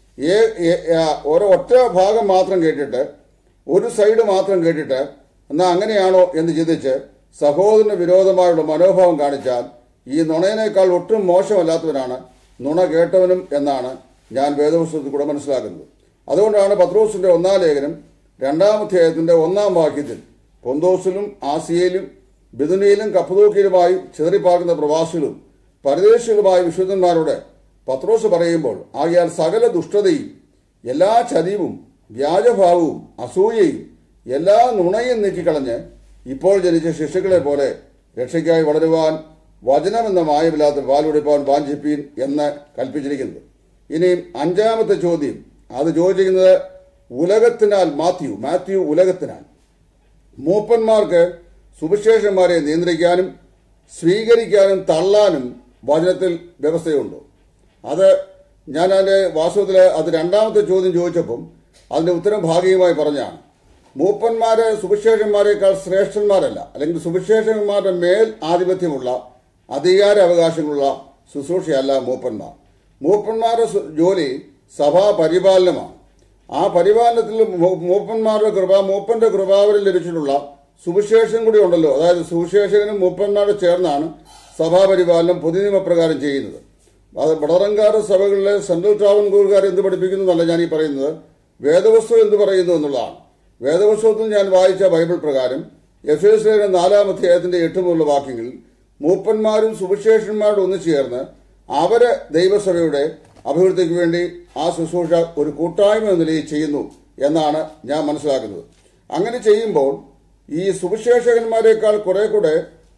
ഏ- ഏ- ആ, ഒരു ഒറ്റ ഭാഗം മാത്രം കേട്ടിട്ട് ഒരു സൈഡ് മാത്രം കേട്ടിട്ട് എന്നാ അങ്ങനെയാണോ എന്ന് ചിന്തിച്ച് സഹോദരന് വിരോധമായുള്ള മനോഭാവം കാണിച്ചാൽ ഈ നുണയനേക്കാൾ ഒട്ടും മോശമല്ലാത്തവനാണ് നുണ കേട്ടവനും എന്നാണ് ഞാൻ വേദപുസ്തകത്തിൽ കൂടെ മനസ്സിലാക്കുന്നത് അതുകൊണ്ടാണ് പത്രോസിന്റെ ഒന്നാം ലേഖനം രണ്ടാം അധ്യായത്തിന്റെ ഒന്നാം വാക്യത്തിൽ പൊന്തോസിലും ആസിയയിലും ബിദുനയിലും കപ്പതൂക്കിയിലുമായി ചിതറിപ്പാർക്കുന്ന പ്രവാസികളും പരദേശികളുമായ വിശുദ്ധന്മാരോട് പത്രോസ് പറയുമ്പോൾ ആകിയാൽ സകല ദുഷ്ടതയും എല്ലാ ചതിവും വ്യാജഭാവവും അസൂയയും എല്ലാ നുണയും നീക്കിക്കളഞ്ഞ് ഇപ്പോൾ ജനിച്ച ശിശുക്കളെ പോലെ രക്ഷയ്ക്കായി വളരുവാൻ വചനമെന്ന മായമില്ലാത്ത പാലുടിപ്പാൻ വാഞ്ചിപ്പീൻ എന്ന് കൽപ്പിച്ചിരിക്കുന്നത് ഇനി അഞ്ചാമത്തെ ചോദ്യം അത് ചോദിച്ചിരിക്കുന്നത് ഉലകത്തിനാൽ മാത്യു മാത്യു ഉലകത്തിനാൽ മൂപ്പന്മാർക്ക് സുവിശേഷന്മാരെ നിയന്ത്രിക്കാനും സ്വീകരിക്കാനും തള്ളാനും വചനത്തിൽ വ്യവസ്ഥയുണ്ടോ അത് ഞാൻ അതിന്റെ വാസ്തവത്തിൽ അത് രണ്ടാമത്തെ ചോദ്യം ചോദിച്ചപ്പം അതിന്റെ ഉത്തരം ഭാഗികമായി പറഞ്ഞാണ് മൂപ്പന്മാരെ സുവിശേഷന്മാരെക്കാൾ ശ്രേഷ്ഠന്മാരല്ല അല്ലെങ്കിൽ സുവിശേഷന്മാരുടെ മേൽ ആധിപത്യമുള്ള അധികാര അവകാശങ്ങളുള്ള ശുശ്രൂഷയല്ല മൂപ്പന്മാർ മൂപ്പന്മാരുടെ സു- ജോലി സഭാ പരിപാലനമാണ് ആ പരിപാലനത്തിൽ മൂ- മൂപ്പന്മാരുടെ കൃപ മൂപ്പന്റെ കൃപാവരിൽ ലഭിച്ചിട്ടുള്ള സുവിശേഷം കൂടി ഉണ്ടല്ലോ അതായത് സുവിശേഷകനും മൂപ്പന്മാരുടെ ചേർന്നാണ് സഭാപരിപാലനം പൊതുനിയമപ്രകാരം ചെയ്യുന്നത് അത് വടറങ്കാര സഭകളിലെ സെൻട്രൽ ട്രാവൻകൂറുകാർ എന്ത് പഠിപ്പിക്കുന്നു എന്നല്ല ഞാൻ ഈ പറയുന്നത് വേദവസ്തു എന്ത് പറയുന്നു എന്നുള്ളതാണ് വേദവസ്തുവത്തിൽ ഞാൻ വായിച്ച ബൈബിൾ പ്രകാരം എഫ് എസ് ലേഖനം നാലാം അധ്യായത്തിന്റെ എട്ട് മുതലുള്ള വാക്യങ്ങളിൽ മൂപ്പന്മാരും സുവിശേഷന്മാരോട് ഒന്നിച്ചു ചേർന്ന് അവര് ദൈവസഭയുടെ അഭിവൃദ്ധിക്ക് വേണ്ടി ആ ശുശ്രൂഷ ഒരു കൂട്ടായ്മ എന്ന നിലയിൽ ചെയ്യുന്നു എന്നാണ് ഞാൻ മനസ്സിലാക്കുന്നത് അങ്ങനെ ചെയ്യുമ്പോൾ ഈ സുവിശേഷകന്മാരെക്കാൾ കുറെ കൂടെ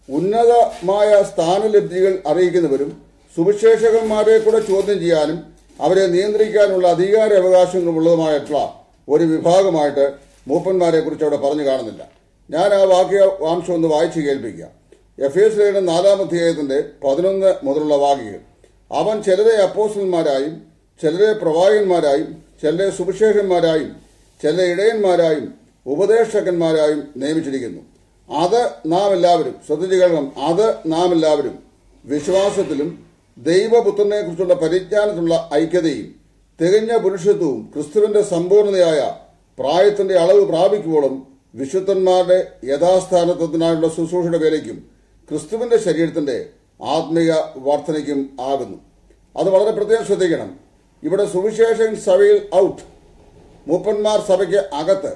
ഉന്നതമായ സ്ഥാനലബ്ധികൾ അറിയിക്കുന്നവരും സുവിശേഷകന്മാരെ കൂടെ ചോദ്യം ചെയ്യാനും അവരെ നിയന്ത്രിക്കാനുള്ള അധികാര അവകാശങ്ങളും ഉള്ളതുമായിട്ടുള്ള ഒരു വിഭാഗമായിട്ട് മൂപ്പന്മാരെ കുറിച്ച് അവിടെ പറഞ്ഞു കാണുന്നില്ല ഞാൻ ആ വാക്യാംശം ഒന്ന് വായിച്ചു കേൾപ്പിക്കാം എഫ് എസ് ലേഖനം നാലാം അധ്യായത്തിന്റെ പതിനൊന്ന് മുതലുള്ള വാക്യങ്ങൾ അവൻ ചിലരെ അപ്പോസ്റ്റന്മാരായും ചിലരെ പ്രവാചകന്മാരായും ചിലരെ സുവിശേഷന്മാരായും ചിലരെ ഇടയന്മാരായും ഉപദേശകന്മാരായും നിയമിച്ചിരിക്കുന്നു അത് നാം എല്ലാവരും ശ്രദ്ധിച്ചു കേൾക്കണം അത് നാം എല്ലാവരും വിശ്വാസത്തിലും ദൈവപുത്രനെ കുറിച്ചുള്ള പരിജ്ഞാനത്തിലുള്ള ഐക്യതയും തികഞ്ഞ പുരുഷത്വവും ക്രിസ്തുവിന്റെ സമ്പൂർണതയായ പ്രായത്തിന്റെ അളവ് പ്രാപിക്കുമ്പോഴും വിശുദ്ധന്മാരുടെ യഥാസ്ഥാനത്വത്തിനായുള്ള ശുശ്രൂഷയുടെ വേലയ്ക്കും ക്രിസ്തുവിന്റെ ശരീരത്തിന്റെ ആത്മീയ വർധനയ്ക്കും ആകുന്നു അത് വളരെ പ്രത്യേകം ശ്രദ്ധിക്കണം ഇവിടെ സുവിശേഷൻ സഭയിൽ ഔട്ട് മൂപ്പന്മാർ സഭയ്ക്ക് അകത്ത്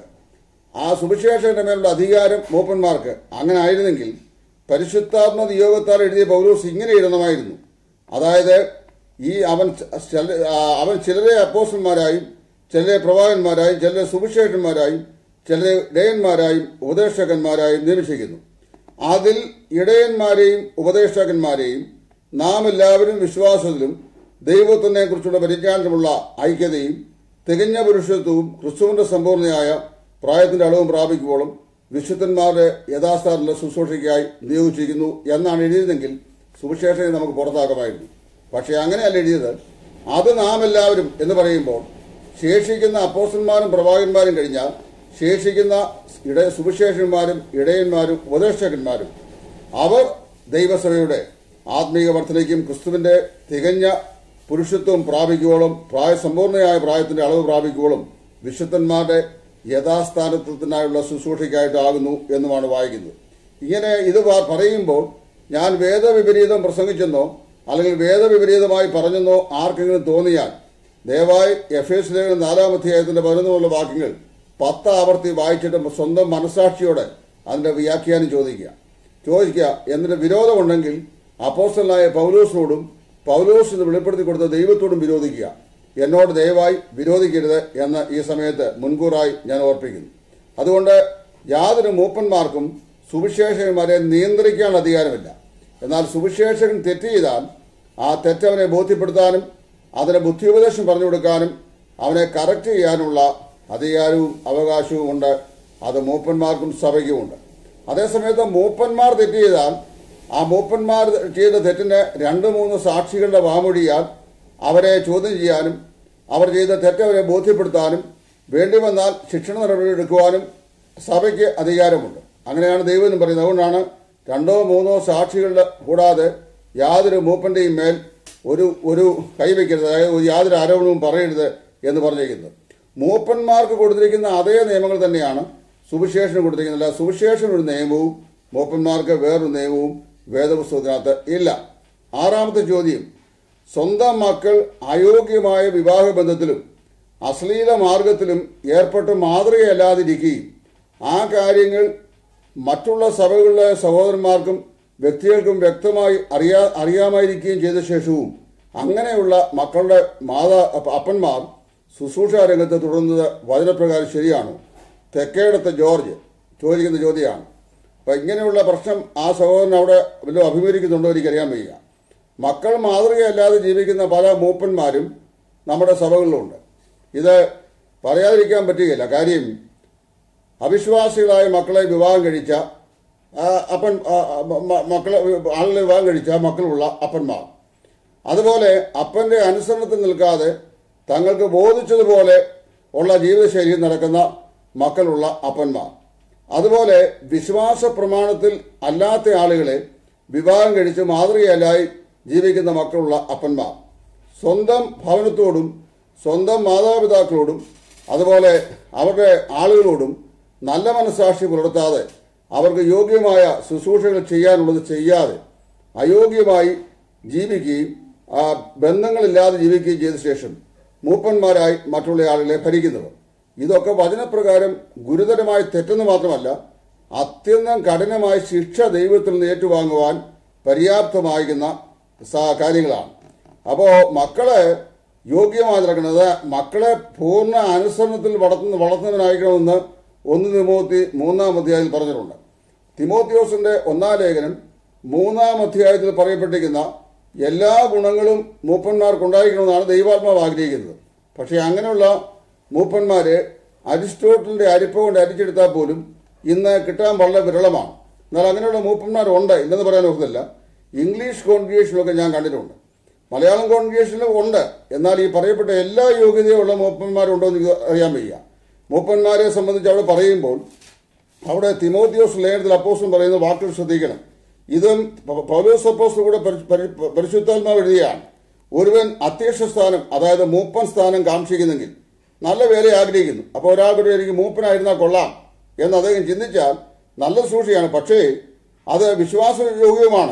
ആ സുവിശേഷന്റെ മേലുള്ള അധികാരം മൂപ്പന്മാർക്ക് അങ്ങനെ ആയിരുന്നെങ്കിൽ പരിശുദ്ധാത്മ നിയോഗത്താൽ എഴുതിയ പൗലോസ് ഇങ്ങനെ എഴുതണമായിരുന്നു അതായത് ഈ അവൻ ചില- ആ, അവൻ ചിലരെ അപ്പോസ്റ്റന്മാരായും ചിലരെ പ്രവാചകന്മാരായും ചിലരെ സുവിശേഷന്മാരായും ചിലരെ ഇടയന്മാരായും ഉപദേശകന്മാരായും നിയമിച്ചിരിക്കുന്നു അതിൽ ഇടയന്മാരെയും ഉപദേഷ്ടകന്മാരെയും നാം എല്ലാവരും വിശ്വാസത്തിലും ദൈവത്തിനെ കുറിച്ചുള്ള പരിജ്ഞാനമുള്ള ഐക്യതയും തികഞ്ഞ പുരുഷത്വവും ക്രിസ്തുവിന്റെ സമ്പൂർണ്ണയായ പ്രായത്തിന്റെ അളവും പ്രാപിക്കുമ്പോഴും വിശുദ്ധന്മാരുടെ യഥാസ്ഥാനത്തിലുള്ള ശുശ്രൂഷയ്ക്കായി നിയോഗിച്ചിരിക്കുന്നു എന്നാണ് എഴുതിയതെങ്കിൽ സുവിശേഷനെ നമുക്ക് പുറത്താക്കാമായിരുന്നു പക്ഷേ അങ്ങനെയല്ല എഴുതിയത് അത് നാം എല്ലാവരും എന്ന് പറയുമ്പോൾ ശേഷിക്കുന്ന അപ്പോസ്റ്റന്മാരും പ്രവാചകന്മാരും കഴിഞ്ഞാൽ ശേഷിക്കുന്ന ഇട സുവിശേഷന്മാരും ഇടയന്മാരും ഉപദേഷ്ടകന്മാരും അവർ ദൈവസഭയുടെ ആത്മീയ വർധനയ്ക്കും ക്രിസ്തുവിന്റെ തികഞ്ഞ പുരുഷത്വം പ്രാപിക്കുവോളം പ്രായ സമ്പൂർണ്ണയായ പ്രായത്തിന്റെ അളവ് പ്രാപിക്കുവോളം വിശുദ്ധന്മാരുടെ യഥാസ്ഥാനത്വത്തിനായുള്ള ശുശ്രൂഷയ്ക്കായിട്ടാകുന്നു എന്നുമാണ് വായിക്കുന്നത് ഇങ്ങനെ ഇത് പ- പറയുമ്പോൾ ഞാൻ വേദവിപരീതം പ്രസംഗിച്ചെന്നോ അല്ലെങ്കിൽ വേദവിപരീതമായി പറഞ്ഞെന്നോ ആർക്കെങ്കിലും തോന്നിയാൽ ദയവായി എഫ് എസ് ലേഖനം നാലാം അധ്യായത്തിന്റെ പതിനൊന്നുള്ള വാക്യങ്ങൾ പത്ത് ആവർത്തി വായിച്ചിട്ട് സ്വന്തം മനസാക്ഷിയോടെ അതിന്റെ വ്യാഖ്യാനം ചോദിക്കുക ചോദിക്കുക എന്നിട്ട് വിരോധമുണ്ടെങ്കിൽ അപ്പോസ്റ്റലായ പൗലോസിനോടും പൗലോസിന് വെളിപ്പെടുത്തി കൊടുത്ത ദൈവത്തോടും വിരോധിക്കുക എന്നോട് ദയവായി വിരോധിക്കരുത് എന്ന് ഈ സമയത്ത് മുൻകൂറായി ഞാൻ ഓർപ്പിക്കുന്നു അതുകൊണ്ട് യാതൊരു മൂപ്പന്മാർക്കും സുവിശേഷകന്മാരെ നിയന്ത്രിക്കാൻ അധികാരമില്ല എന്നാൽ സുവിശേഷകൻ തെറ്റ് ചെയ്താൽ ആ തെറ്റവനെ ബോധ്യപ്പെടുത്താനും അതിന് ബുദ്ധിയുപദേശം പറഞ്ഞു കൊടുക്കാനും അവനെ കറക്റ്റ് ചെയ്യാനുള്ള അധികാരവും അവകാശവും ഉണ്ട് അത് മൂപ്പന്മാർക്കും സഭയ്ക്കും ഉണ്ട് അതേസമയത്ത് മൂപ്പന്മാർ തെറ്റ് ചെയ്താൽ ആ മൂപ്പന്മാർ ചെയ്ത തെറ്റിന് രണ്ട് മൂന്ന് സാക്ഷികളുടെ വാമൊഴിയാൽ അവരെ ചോദ്യം ചെയ്യാനും അവർ ചെയ്ത തെറ്റവരെ ബോധ്യപ്പെടുത്താനും വേണ്ടി വന്നാൽ ശിക്ഷണ നടപടി എടുക്കുവാനും സഭയ്ക്ക് അധികാരമുണ്ട് അങ്ങനെയാണ് ദൈവം പറയുന്നത് അതുകൊണ്ടാണ് രണ്ടോ മൂന്നോ സാക്ഷികളുടെ കൂടാതെ യാതൊരു മൂപ്പന്റെയും മേൽ ഒരു ഒരു കൈവയ്ക്കരുത് അതായത് ഒരു യാതൊരു ആരോപണവും പറയരുത് എന്ന് പറഞ്ഞിരിക്കുന്നത് മൂപ്പന്മാർക്ക് കൊടുത്തിരിക്കുന്ന അതേ നിയമങ്ങൾ തന്നെയാണ് സുവിശേഷന് കൊടുത്തിരിക്കുന്നില്ല സുവിശേഷൻ ഒരു നിയമവും മൂപ്പന്മാർക്ക് വേറൊരു നിയമവും വേദപുസ്തകത്തിനകത്ത് ഇല്ല ആറാമത്തെ ചോദ്യം സ്വന്തം മക്കൾ അയോഗ്യമായ വിവാഹബന്ധത്തിലും അശ്ലീല മാർഗത്തിലും ഏർപ്പെട്ട് മാതൃകയല്ലാതിരിക്കുകയും ആ കാര്യങ്ങൾ മറ്റുള്ള സഭകളിലെ സഹോദരന്മാർക്കും വ്യക്തികൾക്കും വ്യക്തമായി അറിയാ അറിയാമായിരിക്കുകയും ചെയ്ത ശേഷവും അങ്ങനെയുള്ള മക്കളുടെ മാതാ അപ്പ- അപ്പന്മാർ ശുശ്രൂഷ രംഗത്ത് തുടരുന്നത് വചനപ്രകാരം ശരിയാണോ തെക്കേടത്തെ ജോർജ് ചോദിക്കുന്ന ചോദ്യമാണ് അപ്പം ഇങ്ങനെയുള്ള പ്രശ്നം ആ സഹോദരൻ അവിടെ വല്ലതും അഭിമുഖീകരിക്കുന്നുണ്ടോ എനിക്കറിയാൻ വയ്യ മക്കൾ മാതൃകയല്ലാതെ ജീവിക്കുന്ന പല മൂപ്പന്മാരും നമ്മുടെ സഭകളിലുണ്ട് ഇത് പറയാതിരിക്കാൻ പറ്റുകയില്ല കാര്യം അവിശ്വാസികളായ മക്കളെ വിവാഹം കഴിച്ച ആ, അപ്പൻ ആ, മ- മ- മക്കളെ ആളുകളെ വിവാഹം കഴിച്ച മക്കളുള്ള അപ്പന്മാർ അതുപോലെ അപ്പന്റെ അനുസരണത്തിൽ നിൽക്കാതെ തങ്ങൾക്ക് ബോധിച്ചതുപോലെ ഉള്ള ജീവിതശൈലിയിൽ നടക്കുന്ന മക്കളുള്ള അപ്പന്മാർ അതുപോലെ വിശ്വാസ പ്രമാണത്തിൽ അല്ലാത്ത ആളുകളെ വിവാഹം കഴിച്ച് മാതൃകയല്ലായി ജീവിക്കുന്ന മക്കളുള്ള അപ്പന്മാർ സ്വന്തം ഭവനത്തോടും സ്വന്തം മാതാപിതാക്കളോടും അതുപോലെ അവരുടെ ആളുകളോടും നല്ല മനസാക്ഷി പുലർത്താതെ അവർക്ക് യോഗ്യമായ ശുശ്രൂഷകൾ ചെയ്യാനുള്ളത് ചെയ്യാതെ അയോഗ്യമായി ജീവിക്കുകയും ആ ബന്ധങ്ങളില്ലാതെ ജീവിക്കുകയും ചെയ്ത ശേഷം മൂപ്പന്മാരായി മറ്റുള്ള ആളുകളെ ഭരിക്കുന്നവർ ഇതൊക്കെ വചനപ്രകാരം ഗുരുതരമായി തെറ്റെന്ന് മാത്രമല്ല അത്യന്തം കഠിനമായ ശിക്ഷ ദൈവത്തിൽ നിന്ന് ഏറ്റുവാങ്ങുവാൻ പര്യാപ്തമായിരിക്കുന്ന സ- കാര്യങ്ങളാണ് അപ്പോൾ മക്കളെ യോഗ്യമായി നടക്കുന്നത് മക്കളെ പൂർണ്ണ അനുസരണത്തിൽ വളർത്തുന്ന വളർത്തുന്നവനായിരിക്കണമെന്ന് ഒന്ന് തിമോത്തി മൂന്നാം അധ്യായത്തിൽ പറഞ്ഞിട്ടുണ്ട് തിമോത്തിയോസിന്റെ ഒന്നാം ലേഖനം മൂന്നാം അധ്യായത്തിൽ പറയപ്പെട്ടിരിക്കുന്ന എല്ലാ ഗുണങ്ങളും മൂപ്പന്മാർക്കുണ്ടായിരിക്കണമെന്നാണ് ദൈവാത്മാവ് ആഗ്രഹിക്കുന്നത് പക്ഷേ അങ്ങനെയുള്ള മൂപ്പന്മാരെ അരിസ്റ്റോട്ടലിന്റെ അരിപ്പ കൊണ്ട് അരിച്ചെടുത്താൽ പോലും ഇന്ന് കിട്ടാൻ വളരെ വിരളമാണ് എന്നാൽ അങ്ങനെയുള്ള മൂപ്പന്മാരുണ്ട് ഇല്ലെന്ന് പറയാൻ ഒക്കത്തില്ല ഇംഗ്ലീഷ് കോൺഗ്രിഗേഷനിലൊക്കെ ഞാൻ കണ്ടിട്ടുണ്ട് മലയാളം കോൺഗ്രിഗേഷനിലും ഉണ്ട് എന്നാൽ ഈ പറയപ്പെട്ട എല്ലാ യോഗ്യതയുള്ള മൂപ്പന്മാരുണ്ടോ എന്ന് എനിക്ക് അറിയാൻ വയ്യ മൂപ്പന്മാരെ സംബന്ധിച്ച് അവിടെ പറയുമ്പോൾ അവിടെ തിമോത്തിയോസ് ലേഖനത്തിൽ അപ്പോസ്റ്റൽ പറയുന്ന വാക്കുകൾ ശ്രദ്ധിക്കണം ഇതും പ- പൗലോസ് അപ്പോസ്റ്റൽ കൂടെ പരി- പരി- പരിശുദ്ധാത്മാവ് എഴുതിയാണ് ഒരുവൻ അധ്യക്ഷ സ്ഥാനം അതായത് മൂപ്പൻ സ്ഥാനം കാക്ഷിക്കുന്നെങ്കിൽ നല്ല വേല ആഗ്രഹിക്കുന്നു അപ്പോൾ ഒരാൾക്കൊരു എനിക്ക് മൂപ്പനായിരുന്നാൽ കൊള്ളാം എന്ന് അദ്ദേഹം ചിന്തിച്ചാൽ നല്ല സൂക്ഷിയാണ് പക്ഷേ അത് വിശ്വാസയോഗ്യമാണ്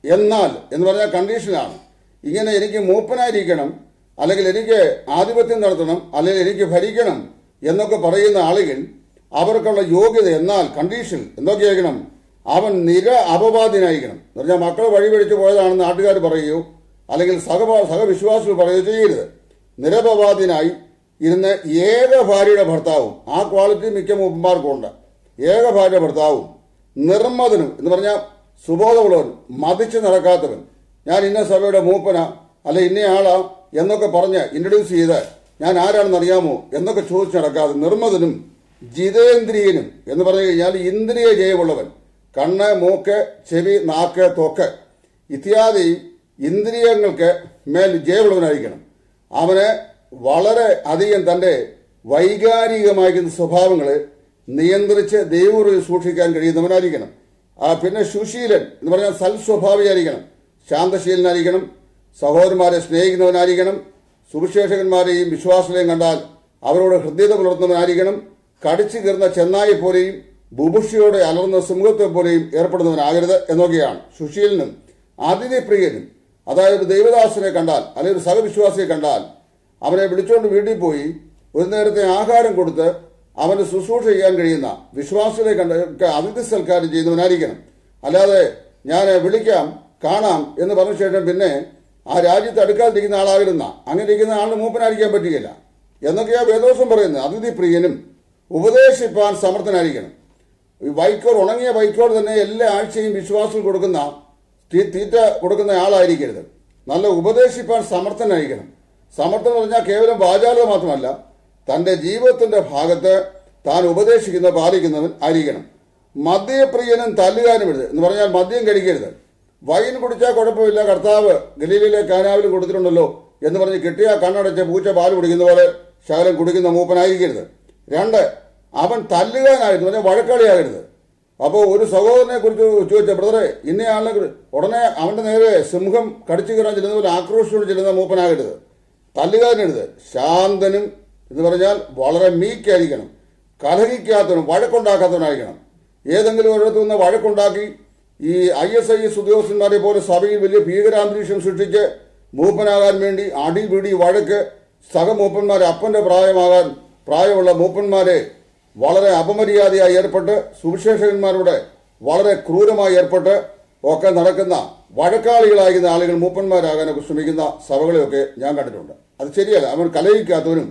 എന്നാൽ എന്ന് പറഞ്ഞാൽ കണ്ടീഷനാണ് ഇങ്ങനെ എനിക്ക് മൂപ്പനായിരിക്കണം അല്ലെങ്കിൽ എനിക്ക് ആധിപത്യം നടത്തണം അല്ലെങ്കിൽ എനിക്ക് ഭരിക്കണം എന്നൊക്കെ പറയുന്ന ആളുകൾ അവർക്കുള്ള യോഗ്യത എന്നാൽ കണ്ടീഷൻ എന്തൊക്കെയായിരിക്കണം അവൻ നിര അപവാദ്യനായിരിക്കണം എന്ന് പറഞ്ഞാൽ മക്കൾ വഴിപിടിച്ചു പോയതാണെന്ന് നാട്ടുകാർ പറയുകയോ അല്ലെങ്കിൽ സഹ സഹവിശ്വാസികൾ പറയുകയോ ചെയ്യരുത് നിരപവാദ്യനായി ഇരുന്ന് ഏക ഭാര്യയുടെ ഭർത്താവും ആ ക്വാളിറ്റി മിക്ക മൂപ്പന്മാർക്കും ഉണ്ട് ഏക ഭാര്യ ഭർത്താവും നിർമ്മതനും എന്ന് പറഞ്ഞാൽ സുബോധമുള്ളവൻ മതിച്ച് നടക്കാത്തവൻ ഞാൻ ഇന്ന സഭയുടെ മൂപ്പന അല്ല ഇന്നയാളാ എന്നൊക്കെ പറഞ്ഞ് ഇൻട്രൊഡ്യൂസ് ചെയ്ത് ഞാൻ ആരാണെന്ന് അറിയാമോ എന്നൊക്കെ ചോദിച്ചു നടക്കാതെ നിർമ്മതനും ജിതേന്ദ്രിയനും എന്ന് പറഞ്ഞു കഴിഞ്ഞാൽ ഇന്ദ്രിയ ജയമുള്ളവൻ കണ്ണ് മൂക്ക് ചെവി നാക്ക് ത്വക്ക് ഇത്യാദി ഇന്ദ്രിയങ്ങൾക്ക് മേൽ ജയമുള്ളവനായിരിക്കണം അവന് വളരെ അധികം തന്റെ വൈകാരികമായിരിക്കുന്ന സ്വഭാവങ്ങളെ നിയന്ത്രിച്ച് ദൈവറിൽ സൂക്ഷിക്കാൻ കഴിയുന്നവനായിരിക്കണം ആ പിന്നെ സുശീലൻ എന്ന് പറഞ്ഞാൽ സൽസ്വഭാവിയായിരിക്കണം ശാന്തശീലനായിരിക്കണം സഹോദരന്മാരെ സ്നേഹിക്കുന്നവനായിരിക്കണം സുവിശേഷകന്മാരെയും വിശ്വാസത്തെയും കണ്ടാൽ അവരോട് ഹൃദ്യത പുലർത്തുന്നവനായിരിക്കണം കടിച്ചു കീർന്ന ചെന്നായി പോലെയും ബുഭുഷിയോടെ അലർന്ന സിംഹത്തെ പോലെയും ഏർപ്പെടുന്നവനാകരുത് എന്നൊക്കെയാണ് സുശീലനും അതിഥിപ്രിയനും അതായത് ഒരു ദൈവദാസനെ കണ്ടാൽ അല്ലെങ്കിൽ ഒരു സഹവിശ്വാസിയെ കണ്ടാൽ അവനെ വിളിച്ചുകൊണ്ട് വീട്ടിൽ പോയി ഒരു നേരത്തെ ആഹാരം കൊടുത്ത് അവന് ശുശ്രൂഷ ചെയ്യാൻ കഴിയുന്ന വിശ്വാസികളെ കണ്ട് അതിഥി സൽക്കാരം ചെയ്യുന്നവനായിരിക്കണം അല്ലാതെ ഞാൻ വിളിക്കാം കാണാം എന്ന് പറഞ്ഞ ശേഷം പിന്നെ ആ രാജ്യത്ത് അടുക്കാതിരിക്കുന്ന ആളാകരുന്ന അങ്ങനെ ഇരിക്കുന്ന ആളിന് മൂപ്പനായിരിക്കാൻ പറ്റുകയില്ല എന്നൊക്കെയാ വേദോസം പറയുന്നത് അതിഥി പ്രിയനും ഉപദേശിപ്പാൻ സമർത്ഥനായിരിക്കണം ഈ വൈക്കോൽ ഉണങ്ങിയ വൈക്കോൽ തന്നെ എല്ലാ ആഴ്ചയും വിശ്വാസം കൊടുക്കുന്ന തീ- തീറ്റ കൊടുക്കുന്ന ആളായിരിക്കരുത് നല്ല ഉപദേശിപ്പാൻ സമർത്ഥനായിരിക്കണം സമർത്ഥൻ എന്ന് പറഞ്ഞാൽ കേവലം വാചാലത മാത്രമല്ല തന്റെ ജീവിതത്തിന്റെ ഭാഗത്ത് താൻ ഉപദേശിക്കുന്ന പാലിക്കുന്നവൻ ആയിരിക്കണം മദ്യപ്രിയനും തല്ലുകാരനും എന്ന് പറഞ്ഞാൽ മദ്യം കഴിക്കരുത് വൈൻ കുടിച്ചാൽ കുഴപ്പമില്ല കർത്താവ് ഗലീലിലെ കാനാവിലും കൊടുത്തിട്ടുണ്ടല്ലോ എന്ന് പറഞ്ഞ് കിട്ടിയ കണ്ണടച്ച് പൂച്ച പാൽ കുടിക്കുന്ന പോലെ ശകലം കുടിക്കുന്ന മൂപ്പനായിരിക്കരുത് രണ്ട് അവൻ തല്ലുകാനായിരുന്നു പറഞ്ഞാൽ വഴക്കാളിയാകരുത് അപ്പോൾ ഒരു സഹോദരനെ കുറിച്ച് ചോദിച്ച ബ്രദറെ ഇന്നയാളിനെ കുറിച്ച് ഉടനെ അവന്റെ നേരെ സിംഹം കടിച്ചു കയറാൻ ചെല്ലുന്ന പോലെ ആക്രോശത്തോട് ചെല്ലുന്ന മൂപ്പനാകരുത് തല്ലുകാരനരുത് ശാന്തനും എന്ന് പറഞ്ഞാൽ വളരെ മീക്കായിരിക്കണം കലഹിക്കാത്തവനും വഴക്കുണ്ടാക്കാത്തവനായിരിക്കണം ഏതെങ്കിലും ഒരിടത്തു നിന്ന് വഴക്കുണ്ടാക്കി ഈ ഐ എസ് ഐ എസ് ഉദ്യോഗസ്ഥന്മാരെ പോലെ സഭയിൽ വലിയ ഭീകരാന്തരീക്ഷം സൃഷ്ടിച്ച് മൂപ്പനാകാൻ വേണ്ടി അടിപിടി വഴക്ക് സഹമൂപ്പന്മാരെ അപ്പന്റെ പ്രായമാകാൻ പ്രായമുള്ള മൂപ്പന്മാരെ വളരെ അപമര്യാദയായി ഏർപ്പെട്ട് സുവിശേഷകന്മാരുടെ വളരെ ക്രൂരമായി ഏർപ്പെട്ട് ഒക്കെ നടക്കുന്ന വഴക്കാളികളായിരുന്ന ആളുകൾ മൂപ്പന്മാരാകാനൊക്കെ ശ്രമിക്കുന്ന സഭകളെയൊക്കെ ഞാൻ കണ്ടിട്ടുണ്ട് അത് ശരിയല്ല അവൻ കലഹിക്കാത്തവനും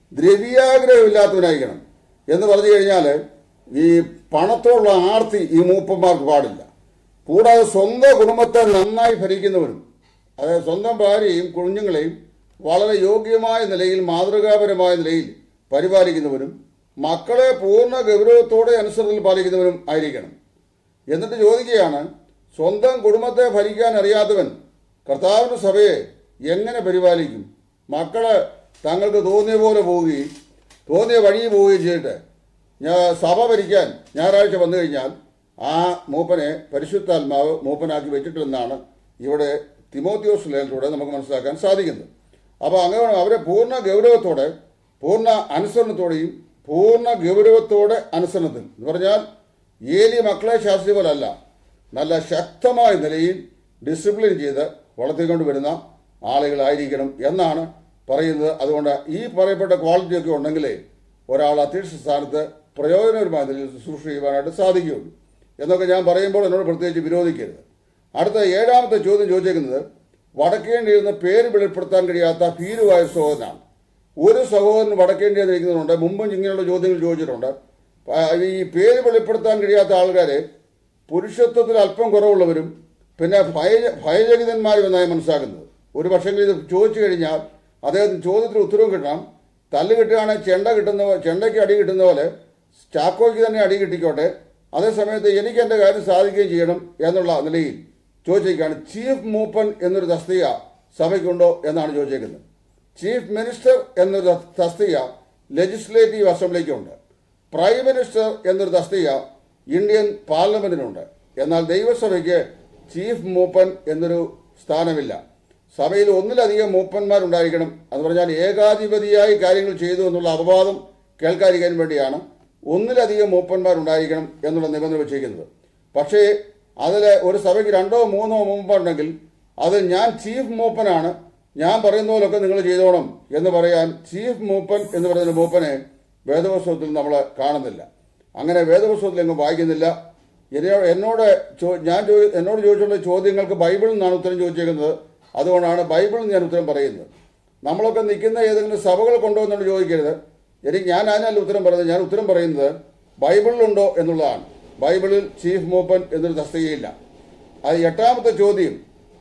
ദ്രവ്യാഗ്രഹമില്ലാത്തവനായിരിക്കണം എന്ന് പറഞ്ഞു കഴിഞ്ഞാൽ ഈ പണത്തോടുള്ള ആർത്തി ഈ മൂപ്പന്മാർക്ക് പാടില്ല കൂടാതെ സ്വന്തം കുടുംബത്തെ നന്നായി ഭരിക്കുന്നവനും അതായത് സ്വന്തം ഭാര്യയും കുഞ്ഞുങ്ങളെയും വളരെ യോഗ്യമായ നിലയിൽ മാതൃകാപരമായ നിലയിൽ പരിപാലിക്കുന്നവനും മക്കളെ പൂർണ്ണ ഗൗരവത്തോടെ അനുസരണത്തിൽ പാലിക്കുന്നവനും ആയിരിക്കണം എന്നിട്ട് ചോദിക്കുകയാണ് സ്വന്തം കുടുംബത്തെ ഭരിക്കാൻ അറിയാത്തവൻ കർത്താവിന്റെ സഭയെ എങ്ങനെ പരിപാലിക്കും മക്കള് തങ്ങൾക്ക് തോന്നിയ പോലെ പോവുകയും തോന്നിയ വഴി പോവുകയും ചെയ്തിട്ട് ഞാൻ സഭ ഭരിക്കാൻ ഞായറാഴ്ച വന്നു കഴിഞ്ഞാൽ ആ മൂപ്പനെ പരിശുദ്ധാത്മാവ് മൂപ്പനാക്കി വെച്ചിട്ടില്ലെന്നാണ് ഇവിടെ തിമോത്യോസ് ലേഖനത്തിലൂടെ നമുക്ക് മനസ്സിലാക്കാൻ സാധിക്കുന്നത് അപ്പോൾ അങ്ങനെ അവരെ പൂർണ്ണ ഗൗരവത്തോടെ പൂർണ്ണ അനുസരണത്തോടെയും പൂർണ്ണ ഗൗരവത്തോടെ അനുസരണത്തിൽ എന്ന് പറഞ്ഞാൽ ഏലി മക്കളെ ശാസ്ത്രീയ പോലല്ല നല്ല ശക്തമായ നിലയിൽ ഡിസിപ്ലിൻ ചെയ്ത് വളർത്തിക്കൊണ്ട് വരുന്ന ആളുകളായിരിക്കണം എന്നാണ് പറയുന്നത് അതുകൊണ്ട് ഈ പറയപ്പെട്ട ക്വാളിറ്റി ഒക്കെ ഉണ്ടെങ്കിലേ ഒരാൾ അധ്യക്ഷ സ്ഥാനത്ത് പ്രയോജനപരമായ നിലയിൽ ശുശ്രൂഷ ചെയ്യുവാനായിട്ട് സാധിക്കുകയുള്ളൂ എന്നൊക്കെ ഞാൻ പറയുമ്പോൾ എന്നോട് പ്രത്യേകിച്ച് വിരോധിക്കരുത് അടുത്ത ഏഴാമത്തെ ചോദ്യം ചോദിച്ചേക്കുന്നത് വടക്കേണ്ടിയിരുന്ന പേര് വെളിപ്പെടുത്താൻ കഴിയാത്ത ഭീരുവായ സഹോദരനാണ് ഒരു സഹോദരൻ വടക്കേണ്ടിയിരിക്കുന്നുണ്ട് മുമ്പും ഇങ്ങനെയുള്ള ചോദ്യങ്ങൾ ചോദിച്ചിട്ടുണ്ട് ആ, ഈ പേര് വെളിപ്പെടുത്താൻ കഴിയാത്ത ആൾക്കാരെ പുരുഷത്വത്തിൽ അല്പം കുറവുള്ളവരും പിന്നെ ഭയ ഭയചകിതന്മാരും എന്നായി മനസ്സിലാക്കുന്നത് ഒരു പക്ഷെങ്കിൽ ഇത് ചോദിച്ചു കഴിഞ്ഞാൽ അദ്ദേഹത്തിന് ചോദ്യത്തിന് ഉത്തരവും കിട്ടണം തല്ല് കിട്ടുകയാണെങ്കിൽ ചെണ്ട കിട്ടുന്ന പോ- ചെണ്ടയ്ക്ക് അടി കിട്ടുന്ന പോലെ ചാക്കോയ്ക്ക് തന്നെ അടി കിട്ടിക്കോട്ടെ അതേസമയത്ത് എനിക്ക് എൻ്റെ കാര്യം സാധിക്കുകയും ചെയ്യണം എന്നുള്ള നിലയിൽ ചോദിച്ചിരിക്കുകയാണ് ചീഫ് മൂപ്പൻ എന്നൊരു തസ്തിക സഭയ്ക്കുണ്ടോ എന്നാണ് ചോദിച്ചേക്കുന്നത് ചീഫ് മിനിസ്റ്റർ എന്നൊരു ത- തസ്തിക ലെജിസ്ലേറ്റീവ് അസംബ്ലിക്കുണ്ട് പ്രൈം മിനിസ്റ്റർ എന്നൊരു തസ്തിക ഇന്ത്യൻ പാർലമെന്റിനുണ്ട് എന്നാൽ ദൈവസഭയ്ക്ക് ചീഫ് മൂപ്പൻ എന്നൊരു സ്ഥാനമില്ല സഭയിൽ ഒന്നിലധികം മൂപ്പന്മാരുണ്ടായിരിക്കണം അത് പറഞ്ഞാൽ ഏകാധിപതിയായി കാര്യങ്ങൾ ചെയ്തു എന്നുള്ള അപവാദം കേൾക്കാതിരിക്കാൻ വേണ്ടിയാണ് ഒന്നിലധികം മൂപ്പന്മാരുണ്ടായിരിക്കണം എന്നുള്ള നിബന്ധന വെച്ചിരിക്കുന്നത് പക്ഷേ അതിൽ ഒരു സഭയ്ക്ക് രണ്ടോ മൂന്നോ മൂപ്പുണ്ടെങ്കിൽ അതിൽ ഞാൻ ചീഫ് മൂപ്പനാണ് ഞാൻ പറയുന്ന പോലൊക്കെ നിങ്ങൾ ചെയ്തോണം എന്ന് പറയാൻ ചീഫ് മൂപ്പൻ എന്ന് പറയുന്ന മൂപ്പനെ വേദപുസ്തകത്തിൽ നമ്മൾ കാണുന്നില്ല അങ്ങനെ വേദപുസ്തകത്തിൽ എങ്ങും വായിക്കുന്നില്ല എന്നോട് എന്നോട് ചോ- ഞാൻ ചോ- എന്നോട് ചോദിച്ചുള്ള ചോദ്യങ്ങൾക്ക് ബൈബിളിൽ നിന്നാണ് ഉത്തരം ചോദിച്ചേക്കുന്നത് അതുകൊണ്ടാണ് ബൈബിളിൽ നിന്ന് ഞാൻ ഉത്തരം പറയുന്നത് നമ്മളൊക്കെ നിൽക്കുന്ന ഏതെങ്കിലും സഭകൾ കൊണ്ടോ എന്നോട് ചോദിക്കരുത് എനിക്ക് ഞാൻ അതിനല്ല ഉത്തരം പറയുന്നത് ഞാൻ ഉത്തരം പറയുന്നത് ബൈബിളിലുണ്ടോ എന്നുള്ളതാണ് ബൈബിളിൽ ചീഫ് മൂപ്പൻ എന്നൊരു തസ്തികയില്ല അത് എട്ടാമത്തെ ചോദ്യം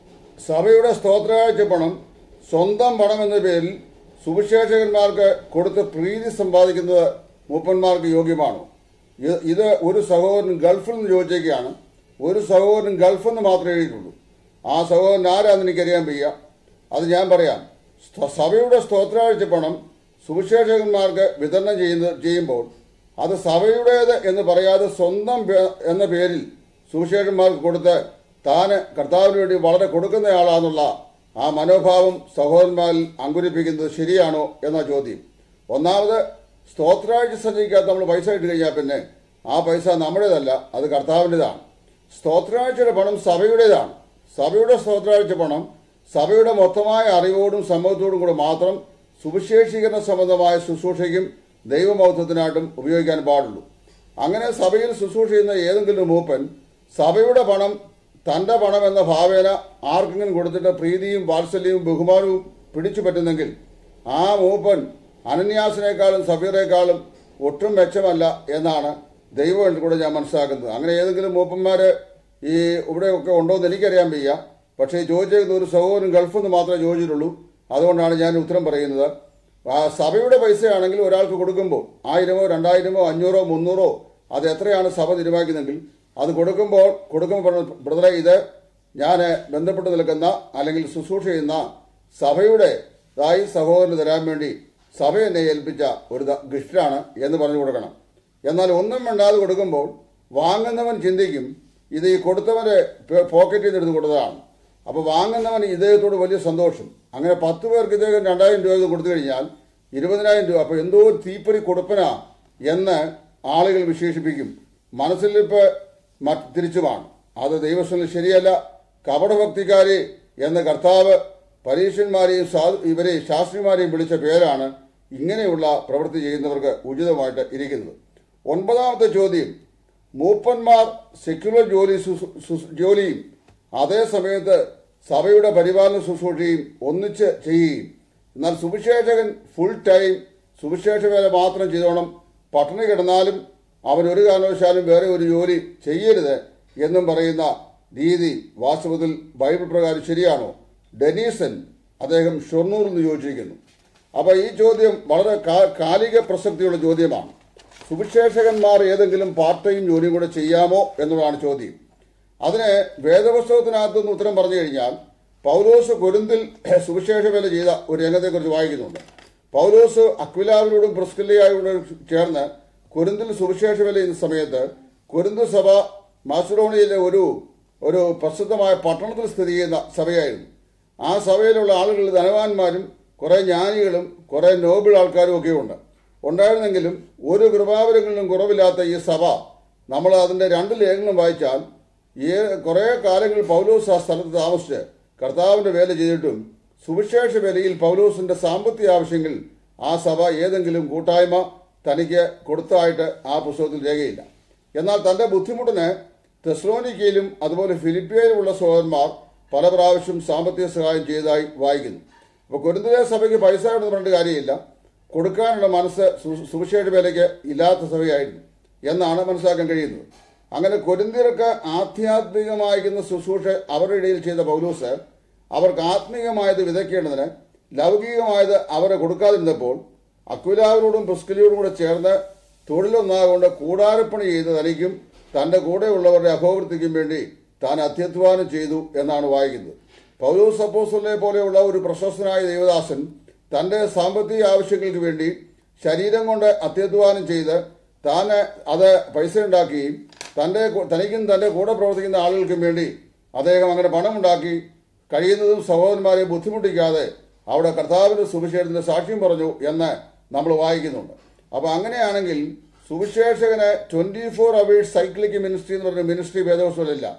സഭയുടെ സ്തോത്രാഴ്ച പണം സ്വന്തം പണം എന്ന പേരിൽ സുവിശേഷകന്മാർക്ക് കൊടുത്ത് പ്രീതി സമ്പാദിക്കുന്നത് മൂപ്പന്മാർക്ക് യോഗ്യമാണോ ഇത് ഇത് ഒരു സഹോദരൻ ഗൾഫിൽ നിന്ന് ചോദിച്ചേക്കാണ് ഒരു സഹോദരൻ ഗൾഫിൽ നിന്ന് മാത്രമേ എഴുതിയിട്ടുള്ളൂ ആ സഹോദരൻ ആരാന്ന് എനിക്കറിയാൻ വയ്യ അത് ഞാൻ പറയാം സ്ത- സഭയുടെ സ്തോത്രാഴ്ച പണം സുവിശേഷകന്മാർക്ക് വിതരണം ചെയ്യുന്നത് ചെയ്യുമ്പോൾ അത് സഭയുടേത് എന്ന് പറയാതെ സ്വന്തം പേ- എന്ന പേരിൽ സുവിശേഷന്മാർക്ക് കൊടുത്ത് താന് കർത്താവിന് വേണ്ടി വളരെ കൊടുക്കുന്നയാളാന്നുള്ള ആ മനോഭാവം സഹോദരന്മാരിൽ അങ്കുരിപ്പിക്കുന്നത് ശരിയാണോ എന്ന ചോദ്യം ഒന്നാമത് സ്തോത്രാഴ്ച സഞ്ചരിക്കാത്ത നമ്മൾ പൈസ ഇട്ട് കഴിഞ്ഞാൽ പിന്നെ ആ പൈസ നമ്മുടേതല്ല അത് കർത്താവിൻ്റെതാണ് സ്തോത്രാഴ്ചയുടെ പണം സഭയുടേതാണ് സഭയുടെ സ്തോത്രാഴ്ച പണം സഭയുടെ മൊത്തമായ അറിവോടും സമ്മതത്തോടും കൂടെ മാത്രം സുവിശേഷീകരണ സംബന്ധമായ ശുശ്രൂഷയ്ക്കും ദൈവമൗത്വത്തിനായിട്ടും ഉപയോഗിക്കാൻ പാടുള്ളൂ അങ്ങനെ സഭയിൽ ശുശ്രൂഷ ചെയ്യുന്ന ഏതെങ്കിലും മൂപ്പൻ സഭയുടെ പണം തന്റെ പണം എന്ന ഭാവേന ആർക്കെങ്കിലും കൊടുത്തിട്ട് പ്രീതിയും വാത്സല്യവും ബഹുമാനവും പിടിച്ചു പറ്റുന്നെങ്കിൽ ആ മൂപ്പൻ അനന്യാസിനേക്കാളും സഫീറേക്കാളും ഒട്ടും മെച്ചമല്ല എന്നാണ് ദൈവം കൂടെ ഞാൻ മനസ്സിലാക്കുന്നത് അങ്ങനെ ഏതെങ്കിലും മൂപ്പന്മാര് ഈ ഇവിടെയൊക്കെ ഉണ്ടോ എന്ന് എനിക്കറിയാൻ വയ്യ പക്ഷേ ചോദിച്ചേക്കുന്ന ഒരു സഹോദരൻ ഗൾഫിൽ നിന്ന് മാത്രമേ ചോദിച്ചിട്ടുള്ളൂ അതുകൊണ്ടാണ് ഞാൻ ഉത്തരം പറയുന്നത് ആ സഭയുടെ പൈസയാണെങ്കിൽ ഒരാൾക്ക് കൊടുക്കുമ്പോൾ ആയിരമോ രണ്ടായിരമോ അഞ്ഞൂറോ മുന്നൂറോ അത് എത്രയാണ് സഭ തീരുമാനിക്കുന്നെങ്കിൽ അത് കൊടുക്കുമ്പോൾ കൊടുക്കുമ്പോൾ പറഞ്ഞു, ബ്രദറെ ഇത് ഞാൻ ബന്ധപ്പെട്ട് നിൽക്കുന്ന അല്ലെങ്കിൽ ശുശ്രൂഷ ചെയ്യുന്ന സഭയുടെ തായി സഹോദരന് തരാൻ വേണ്ടി സഭ എന്നെ ഏൽപ്പിച്ച ഒരു ദ- ഗിഫ്റ്റാണ് എന്ന് പറഞ്ഞു കൊടുക്കണം എന്നാൽ ഒന്നും വേണ്ടാതെ കൊടുക്കുമ്പോൾ വാങ്ങുന്നവൻ ചിന്തിക്കും ഇത് ഈ കൊടുത്തവന്റെ പേ- പോക്കറ്റിൽ നിന്ന് എടുത്ത് കൊടുത്തതാണ് അപ്പോൾ വാങ്ങുന്നവൻ ഇദ്ദേഹത്തോട് വലിയ സന്തോഷം അങ്ങനെ പത്ത് പേർക്ക് ഇദ്ദേഹം രണ്ടായിരം രൂപ കൊടുത്തു കഴിഞ്ഞാൽ ഇരുപതിനായിരം രൂപ അപ്പോൾ എന്തോ ഒരു തീപ്പൊരി കൊടുപ്പന എന്ന് ആളുകൾ വിശേഷിപ്പിക്കും മനസ്സിലിപ്പ് മറ്റ് തിരിച്ചുമാണ് അത് ദൈവസ്ഥനിൽ ശരിയല്ല കപടഭക്തിക്കാരെ എന്ന കർത്താവ് പരീക്ഷന്മാരെയും സാധു ഇവരെ ശാസ്ത്രിമാരെയും വിളിച്ച പേരാണ് ഇങ്ങനെയുള്ള പ്രവൃത്തി ചെയ്യുന്നവർക്ക് ഉചിതമായിട്ട് ഇരിക്കുന്നത് ഒൻപതാമത്തെ ചോദ്യം മൂപ്പന്മാർ സെക്യുലർ ജോലി ശുശ്രൂ- ശുശ്രൂ- ജോലിയും അതേ സമയത്ത് സഭയുടെ പരിപാലന ശുശ്രൂഷയും ഒന്നിച്ച് ചെയ്യുകയും എന്നാൽ സുവിശേഷകൻ ഫുൾ ടൈം സുവിശേഷ വേല മാത്രം ചെയ്തോണം പട്ടിണി കിടന്നാലും അവൻ ഒരു കാരണവശാലും വേറെ ഒരു ജോലി ചെയ്യരുത് എന്നും പറയുന്ന രീതി വാസ്തവത്തിൽ ബൈബിൾ പ്രകാരം ശരിയാണോ ഡെനീസൻ അദ്ദേഹം ഷൊർണൂറിൽ നിന്ന് ചോദിച്ചിരിക്കുന്നു അപ്പോൾ ഈ ചോദ്യം വളരെ കാ- കാലിക പ്രസക്തിയുള്ള ചോദ്യമാണ് സുവിശേഷകന്മാർ ഏതെങ്കിലും പാർട്ട് ടൈം ജോലിയും കൂടെ ചെയ്യാമോ എന്നുള്ളതാണ് ചോദ്യം അതിന് വേദപുസ്തകത്തിനകത്ത് നിന്ന് ഉത്തരം പറഞ്ഞു കഴിഞ്ഞാൽ പൗലോസ് കൊരിന്തിൽ സുവിശേഷ വേല ചെയ്ത ഒരു രംഗത്തെക്കുറിച്ച് വായിക്കുന്നുണ്ട് പൗലോസ് അക്വിലാവിനോടും പ്രിസ്കില്ലയോടും ചേർന്ന് കൊരിന്തിൽ സുവിശേഷ വേല ചെയ്യുന്ന സമയത്ത് കൊരിന്ത് സഭ മാസിഡോണിയയിലെ ഒരു ഒരു പ്രസിദ്ധമായ പട്ടണത്തിൽ സ്ഥിതി ചെയ്യുന്ന സഭയായിരുന്നു ആ സഭയിലുള്ള ആളുകൾ ധനവാന്മാരും കുറെ ജ്ഞാനികളും കുറെ നോബിൾ ആൾക്കാരും ഒക്കെ ഉണ്ട് ഉണ്ടായിരുന്നെങ്കിലും ഒരു കൃപാവരങ്ങളിലും കുറവില്ലാത്ത ഈ സഭ നമ്മൾ അതിന്റെ രണ്ട് ലേഖനം വായിച്ചാൽ ഈ കുറെ കാലങ്ങൾ പൗലോസ് ആ സ്ഥലത്ത് താമസിച്ച് കർത്താവിന്റെ വേല ചെയ്തിട്ടും സുവിശേഷ വേലയിൽ പൗലോസിന്റെ സാമ്പത്തിക ആവശ്യങ്ങൾ ആ സഭ ഏതെങ്കിലും കൂട്ടായ്മ തനിക്ക് കൊടുത്തതായിട്ട് ആ പുസ്തകത്തിൽ രേഖയില്ല എന്നാൽ തന്റെ ബുദ്ധിമുട്ടിന് തെസ്ലോനിക്കയിലും അതുപോലെ ഫിലിപ്പിയയിലുമുള്ള സഹോദരന്മാർ പല പ്രാവശ്യം സാമ്പത്തിക സഹായം ചെയ്തതായി വായിക്കുന്നു അപ്പോൾ കുരുന്തല സഭയ്ക്ക് പൈസ ഉണ്ടെന്ന് പറഞ്ഞിട്ട് കാര്യമില്ല കൊടുക്കാനുള്ള മനസ്സ് സു- സുവിശേഷ വേലയ്ക്ക് ഇല്ലാത്ത സഭയായിരുന്നു എന്നാണ് മനസ്സിലാക്കാൻ കഴിയുന്നത് അങ്ങനെ കൊരിന്തിയർക്ക് ആധ്യാത്മികമായിരിക്കുന്ന ശുശ്രൂഷ അവരുടെ ഇടയിൽ ചെയ്ത പൗലൂസ് അവർക്ക് ആത്മീയമായത് വിതയ്ക്കേണ്ടതിന് ലൗകികമായത് അവരെ കൊടുക്കാതിരുന്നപ്പോൾ അക്വിലാവിനോടും പ്രിസ്കിലിയോടും കൂടെ ചേർന്ന് തൊഴിലൊന്നാകൊണ്ട് കൂടാരപ്പണി ചെയ്ത് തനിക്കും തന്റെ കൂടെയുള്ളവരുടെ അഭോവൃത്തിക്കും വേണ്ടി താൻ അത്യധ്വാനം ചെയ്തു എന്നാണ് വായിക്കുന്നത് പൗലോസ് അപ്പോസ്തലനെ പോലെയുള്ള ഒരു പ്രശസ്തനായ ദേവദാസൻ തന്റെ സാമ്പത്തിക ആവശ്യങ്ങൾക്ക് വേണ്ടി ശരീരം കൊണ്ട് അത്യധ്വാനം ചെയ്ത് താൻ അത് പൈസ ഉണ്ടാക്കുകയും തന്റെ കൂ- തനിക്കും തന്റെ കൂടെ പ്രവർത്തിക്കുന്ന ആളുകൾക്കും വേണ്ടി അദ്ദേഹം അങ്ങനെ പണമുണ്ടാക്കി കഴിയുന്നതും സഹോദരന്മാരെ ബുദ്ധിമുട്ടിക്കാതെ അവിടെ കർത്താവിന്റെ സുവിശേഷത്തിന്റെ സാക്ഷ്യം പറഞ്ഞു എന്ന് നമ്മൾ വായിക്കുന്നുണ്ട് അപ്പൊ അങ്ങനെയാണെങ്കിൽ സുവിശേഷകന് twenty four hours cyclic ministry എന്ന് പറഞ്ഞ മിനിസ്ട്രി വേദവസ്വലില്ല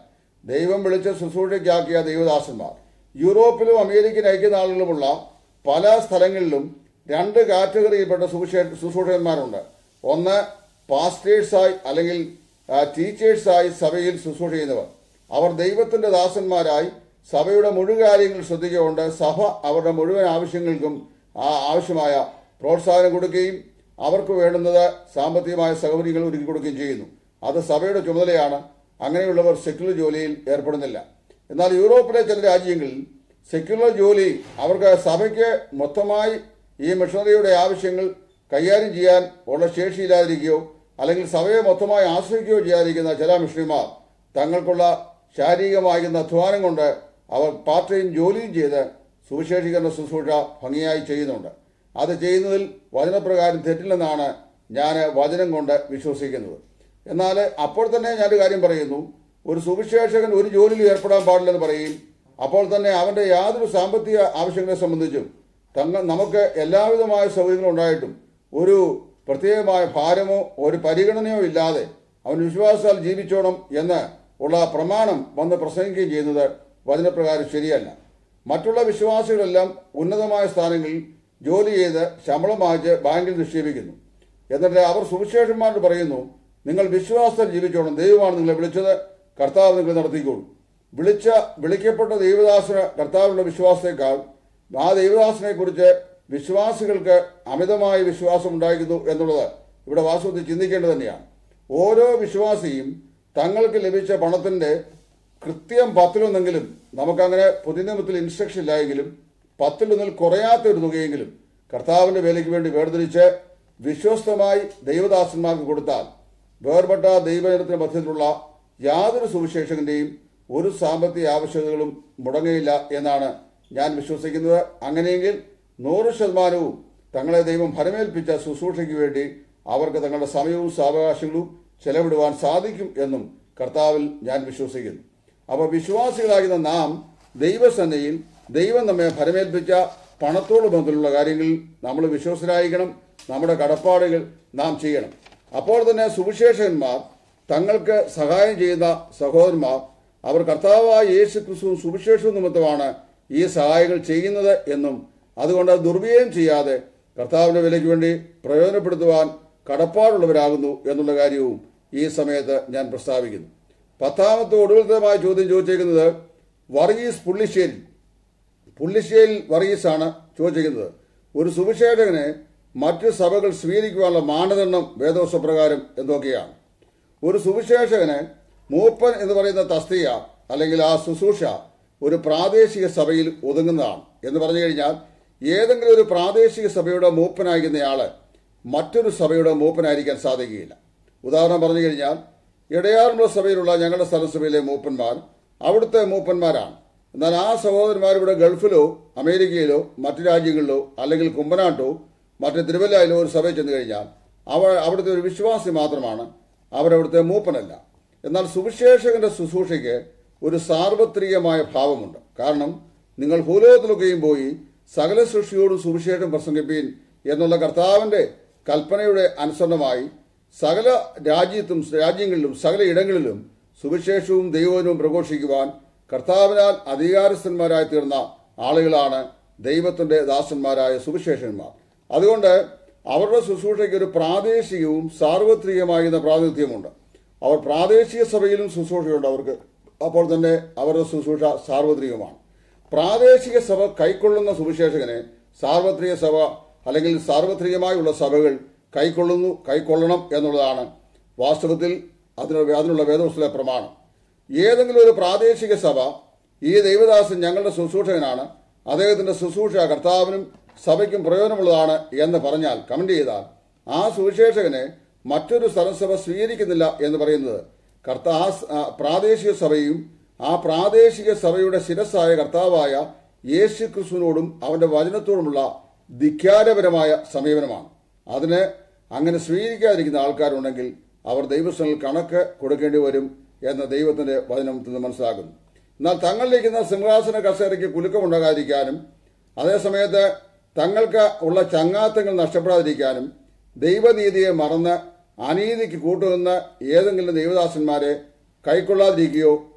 ദൈവം വിളിച്ച് ശുശ്രൂഷയ്ക്കാക്കിയ ദൈവദാസന്മാർ യൂറോപ്പിലും അമേരിക്കൻ ഐക്യനാടുകളിലുമുള്ള പല സ്ഥലങ്ങളിലും രണ്ട് കാറ്റഗറിയിൽപ്പെട്ട സുവിശേ ശുശ്രൂഷകന്മാരുണ്ട് ഒന്ന് പാസ്റ്റേഴ്സായി അല്ലെങ്കിൽ ആ, ടീച്ചേഴ്സായി സഭയിൽ ശുശ്രൂഷ ചെയ്യുന്നവർ അവർ ദൈവത്തിന്റെ ദാസന്മാരായി സഭയുടെ മുഴുവൻ കാര്യങ്ങൾ ശ്രദ്ധിച്ചുകൊണ്ട് സഭ അവരുടെ മുഴുവൻ ആവശ്യങ്ങൾക്കും ആ ആവശ്യമായ പ്രോത്സാഹനം കൊടുക്കുകയും അവർക്ക് വേണ്ടുന്നത് സാമ്പത്തികമായ സൗകര്യങ്ങൾ ഒരുക്കി കൊടുക്കുകയും ചെയ്യുന്നു അത് സഭയുടെ ചുമതലയാണ് അങ്ങനെയുള്ളവർ സെക്യുലർ ജോലിയിൽ ഏർപ്പെടുന്നില്ല എന്നാൽ യൂറോപ്പിലെ ചില രാജ്യങ്ങളിൽ സെക്യുലർ ജോലി അവർക്ക് സഭയ്ക്ക് മൊത്തമായി ഈ മിഷണറിയുടെ ആവശ്യങ്ങൾ കൈകാര്യം ചെയ്യാൻ ഉള്ള ശേഷിയില്ലാതിരിക്കുകയോ അല്ലെങ്കിൽ സഭയെ മൊത്തമായി ആശ്രയിക്കുകയോ ചെയ്യാതിരിക്കുന്ന ചില മിഷണറിമാർ തങ്ങൾക്കുള്ള ശാരീരികമാകുന്ന അധ്വാനം കൊണ്ട് അവർ പാർട്ട് ടൈം ജോലിയും ചെയ്ത് സുവിശേഷീകരണ ശുശ്രൂഷ ഭംഗിയായി ചെയ്യുന്നുണ്ട് അത് ചെയ്യുന്നതിൽ വചനപ്രകാരം തെറ്റില്ലെന്നാണ് ഞാൻ വചനം കൊണ്ട് വിശ്വസിക്കുന്നത് എന്നാൽ അപ്പോൾ തന്നെ ഞാനൊരു കാര്യം പറയുന്നു ഒരു സുവിശേഷകൻ ഒരു ജോലിയിൽ ഏർപ്പെടാൻ പാടില്ലെന്ന് പറയും അപ്പോൾ തന്നെ അവന്റെ യാതൊരു സാമ്പത്തിക ആവശ്യങ്ങളെ സംബന്ധിച്ചും തങ്ങ നമുക്ക് എല്ലാവിധമായ സൗകര്യങ്ങളും ഉണ്ടായിട്ടും ഒരു പ്രത്യേകമായ ഭാരമോ ഒരു പരിഗണനയോ ഇല്ലാതെ അവൻ വിശ്വാസത്താൽ ജീവിച്ചോണം എന്ന് ഉള്ള പ്രമാണം വന്ന് പ്രസംഗിക്കുകയും ചെയ്യുന്നത് വചനപ്രകാരം ശരിയല്ല മറ്റുള്ള വിശ്വാസികളെല്ലാം ഉന്നതമായ സ്ഥാനങ്ങളിൽ ജോലി ചെയ്ത് ശമ്പളം വാങ്ങിച്ച് ബാങ്കിൽ നിക്ഷേപിക്കുന്നു എന്നിട്ട് അവർ സുവിശേഷന്മാരോട് പറയുന്നു നിങ്ങൾ വിശ്വാസത്തിൽ ജീവിച്ചോണം ദൈവമാണ് നിങ്ങളെ വിളിച്ചത് കർത്താവ് നിങ്ങൾ നടത്തിക്കോളൂ വിളിച്ച വിളിക്കപ്പെട്ട ദൈവദാസന് കർത്താവിനുള്ള വിശ്വാസത്തെക്കാൾ ആ ദൈവദാസനെ കുറിച്ച് വിശ്വാസികൾക്ക് അമിതമായ വിശ്വാസം ഉണ്ടായിരുന്നു എന്നുള്ളത് ഇവിടെ വാസ്തവത്തിൽ ചിന്തിക്കേണ്ടത് തന്നെയാണ് ഓരോ വിശ്വാസിയും തങ്ങൾക്ക് ലഭിച്ച പണത്തിന്റെ കൃത്യം പത്തിലൊന്നെങ്കിലും നമുക്കങ്ങനെ പൊതുനിയമത്തിൽ ഇൻസ്ട്രക്ഷൻ ഇല്ലായെങ്കിലും പത്തിലൊന്നിൽ കുറയാത്ത ഒരു തുകയെങ്കിലും കർത്താവിന്റെ വേലയ്ക്ക് വേണ്ടി വേർതിരിച്ച് വിശ്വസ്തമായി ദൈവദാസന്മാർക്ക് കൊടുത്താൽ വേർപെട്ട ദൈവജനത്തിന്റെ മധ്യത്തിലുള്ള യാതൊരു സുവിശേഷകന്റെയും ഒരു സാമ്പത്തിക ആവശ്യകതകളും മുടങ്ങയില്ല എന്നാണ് ഞാൻ വിശ്വസിക്കുന്നത് അങ്ങനെയെങ്കിൽ നൂറ് ശതമാനവും തങ്ങളെ ദൈവം ഫലമേൽപ്പിച്ച ശുശ്രൂഷയ്ക്ക് വേണ്ടി അവർക്ക് തങ്ങളുടെ സമയവും സാവകാശങ്ങളും ചെലവിടുവാൻ സാധിക്കും എന്നും കർത്താവിൽ ഞാൻ വിശ്വസിക്കുന്നു അപ്പോൾ വിശ്വാസികളാകുന്ന നാം ദൈവസന്നയിൽ ദൈവം നമ്മെ ഫലമേൽപ്പിച്ച പണത്തോട് ബന്ധമുള്ള കാര്യങ്ങളിൽ നമ്മൾ വിശ്വസരായിരിക്കണം നമ്മുടെ കടപ്പാടുകൾ നാം ചെയ്യണം അപ്പോൾ തന്നെ സുവിശേഷകന്മാർ തങ്ങൾക്ക് സഹായം ചെയ്യുന്ന സഹോദരന്മാർ അവർ കർത്താവായ യേശു ക്രിസ്തുവും സുവിശേഷവും നിമിത്തമാണ് ഈ സഹായങ്ങൾ ചെയ്യുന്നത് എന്നും അതുകൊണ്ട് അത് ദുർവ്യയം ചെയ്യാതെ കർത്താവിന്റെ വിലയ്ക്ക് വേണ്ടി പ്രയോജനപ്പെടുത്തുവാൻ കടപ്പാടുള്ളവരാകുന്നു എന്നുള്ള കാര്യവും ഈ സമയത്ത് ഞാൻ പ്രസ്താവിക്കുന്നു പത്താമത്തെ ഒടുവിലത്തമായ ചോദ്യം ചോദിച്ചേക്കുന്നത് വർഗീസ് പുള്ളിശ്ശേരി പുള്ളിശ്ശേരി വർഗീസാണ് ചോദിച്ചിരിക്കുന്നത് ഒരു സുവിശേഷകനെ മറ്റ് സഭകൾ സ്വീകരിക്കുവാനുള്ള മാനദണ്ഡം വേദോസപ്രകാരം എന്തൊക്കെയാണ് ഒരു സുവിശേഷകന് മൂപ്പൻ എന്ന് പറയുന്ന തസ്തിക അല്ലെങ്കിൽ ആ ശുശ്രൂഷ ഒരു പ്രാദേശിക സഭയിൽ ഒതുങ്ങുന്നതാണ് എന്ന് പറഞ്ഞു കഴിഞ്ഞാൽ ഏതെങ്കിലും ഒരു പ്രാദേശിക സഭയുടെ മൂപ്പനായിരിക്കുന്നയാള് മറ്റൊരു സഭയുടെ മൂപ്പനായിരിക്കാൻ സാധിക്കുകയില്ല ഉദാഹരണം പറഞ്ഞു കഴിഞ്ഞാൽ ഇടയാറുമുള്ള സഭയിലുള്ള ഞങ്ങളുടെ സ്ഥലസഭയിലെ മൂപ്പന്മാർ അവിടുത്തെ മൂപ്പന്മാരാണ് എന്നാൽ ആ സഹോദരന്മാർ ഇവിടെ ഗൾഫിലോ അമേരിക്കയിലോ മറ്റു രാജ്യങ്ങളിലോ അല്ലെങ്കിൽ കുമ്പനാട്ടോ മറ്റ് തിരുവല്ലയിലോ ഒരു സഭയിൽ ചെന്ന് കഴിഞ്ഞാൽ അവ അവിടുത്തെ ഒരു വിശ്വാസി മാത്രമാണ് അവരവിടുത്തെ മൂപ്പനല്ല എന്നാൽ സുവിശേഷകന്റെ ശുശ്രൂഷയ്ക്ക് ഒരു സാർവത്രികമായ ഭാവമുണ്ട് കാരണം നിങ്ങൾ ഭൂലോകത്തിലൊക്കെയും പോയി സകല സൃഷ്ടിയോടും സുവിശേഷം പ്രസംഗിപ്പീൻ എന്നുള്ള കർത്താവിന്റെ കൽപ്പനയുടെ അനുസരണമായി സകല രാജ്യത്തും രാജ്യങ്ങളിലും സകല ഇടങ്ങളിലും സുവിശേഷവും ദൈവവും പ്രഘോഷിക്കുവാൻ കർത്താവിനാൽ അധികാരസ്ഥന്മാരായി തീർന്ന ആളുകളാണ് ദൈവത്തിന്റെ ദാസന്മാരായ സുവിശേഷന്മാർ അതുകൊണ്ട് അവരുടെ ശുശ്രൂഷയ്ക്ക് ഒരു പ്രാദേശികവും സാർവത്രികമാകുന്ന പ്രാതിനിധ്യമുണ്ട് അവർ പ്രാദേശിക സഭയിലും ശുശ്രൂഷയുണ്ട് അവർക്ക് അപ്പോൾ തന്നെ അവരുടെ ശുശ്രൂഷ സാർവത്രികമാണ് പ്രാദേശിക സഭ കൈക്കൊള്ളുന്ന സുവിശേഷകനെ സാർവത്രിക സഭ അല്ലെങ്കിൽ സാർവത്രികമായുള്ള സഭകൾ കൈക്കൊള്ളുന്നു കൈക്കൊള്ളണം എന്നുള്ളതാണ് വാസ്തവത്തിൽ അതിനുള്ള അതിനുള്ള വേദവസ്തുല പ്രമാണം ഏതെങ്കിലും ഒരു പ്രാദേശിക സഭ ഈ ദൈവദാസൻ ഞങ്ങളുടെ ശുശ്രൂഷകനാണ് അദ്ദേഹത്തിന്റെ ശുശ്രൂഷ കർത്താവിനും സഭയ്ക്കും പ്രയോജനമുള്ളതാണ് എന്ന് പറഞ്ഞാൽ കമന്റ് ചെയ്താൽ ആ സുവിശേഷകനെ മറ്റൊരു സ്ഥലസഭ സ്വീകരിക്കുന്നില്ല എന്ന് പറയുന്നത് കർത്താ ആ പ്രാദേശിക സഭയും ആ പ്രാദേശിക സഭയുടെ ശിരസ്സായ കർത്താവായ യേശു ക്രിസ്തുവിനോടും അവന്റെ വചനത്തോടുമുള്ള ധിക്കാരപരമായ സമീപനമാണ് അതിന് അങ്ങനെ സ്വീകരിക്കാതിരിക്കുന്ന ആൾക്കാരുണ്ടെങ്കിൽ അവർ ദൈവസ്ഥനിൽ കണക്ക് കൊടുക്കേണ്ടി വരും എന്ന ദൈവത്തിന്റെ വചനത്തിൽ നിന്ന് മനസ്സിലാക്കുന്നു എന്നാൽ തങ്ങളിലിരിക്കുന്ന സിംഹാസന കസേരയ്ക്ക് കുലുക്കമുണ്ടാകാതിരിക്കാനും അതേസമയത്ത് തങ്ങൾക്ക് ഉള്ള ചങ്ങാത്തങ്ങൾ നഷ്ടപ്പെടാതിരിക്കാനും ദൈവനീതിയെ മറന്ന് അനീതിക്ക് കൂട്ടുനിന്ന് ഏതെങ്കിലും ദൈവദാസന്മാരെ കൈക്കൊള്ളാതിരിക്കുകയോ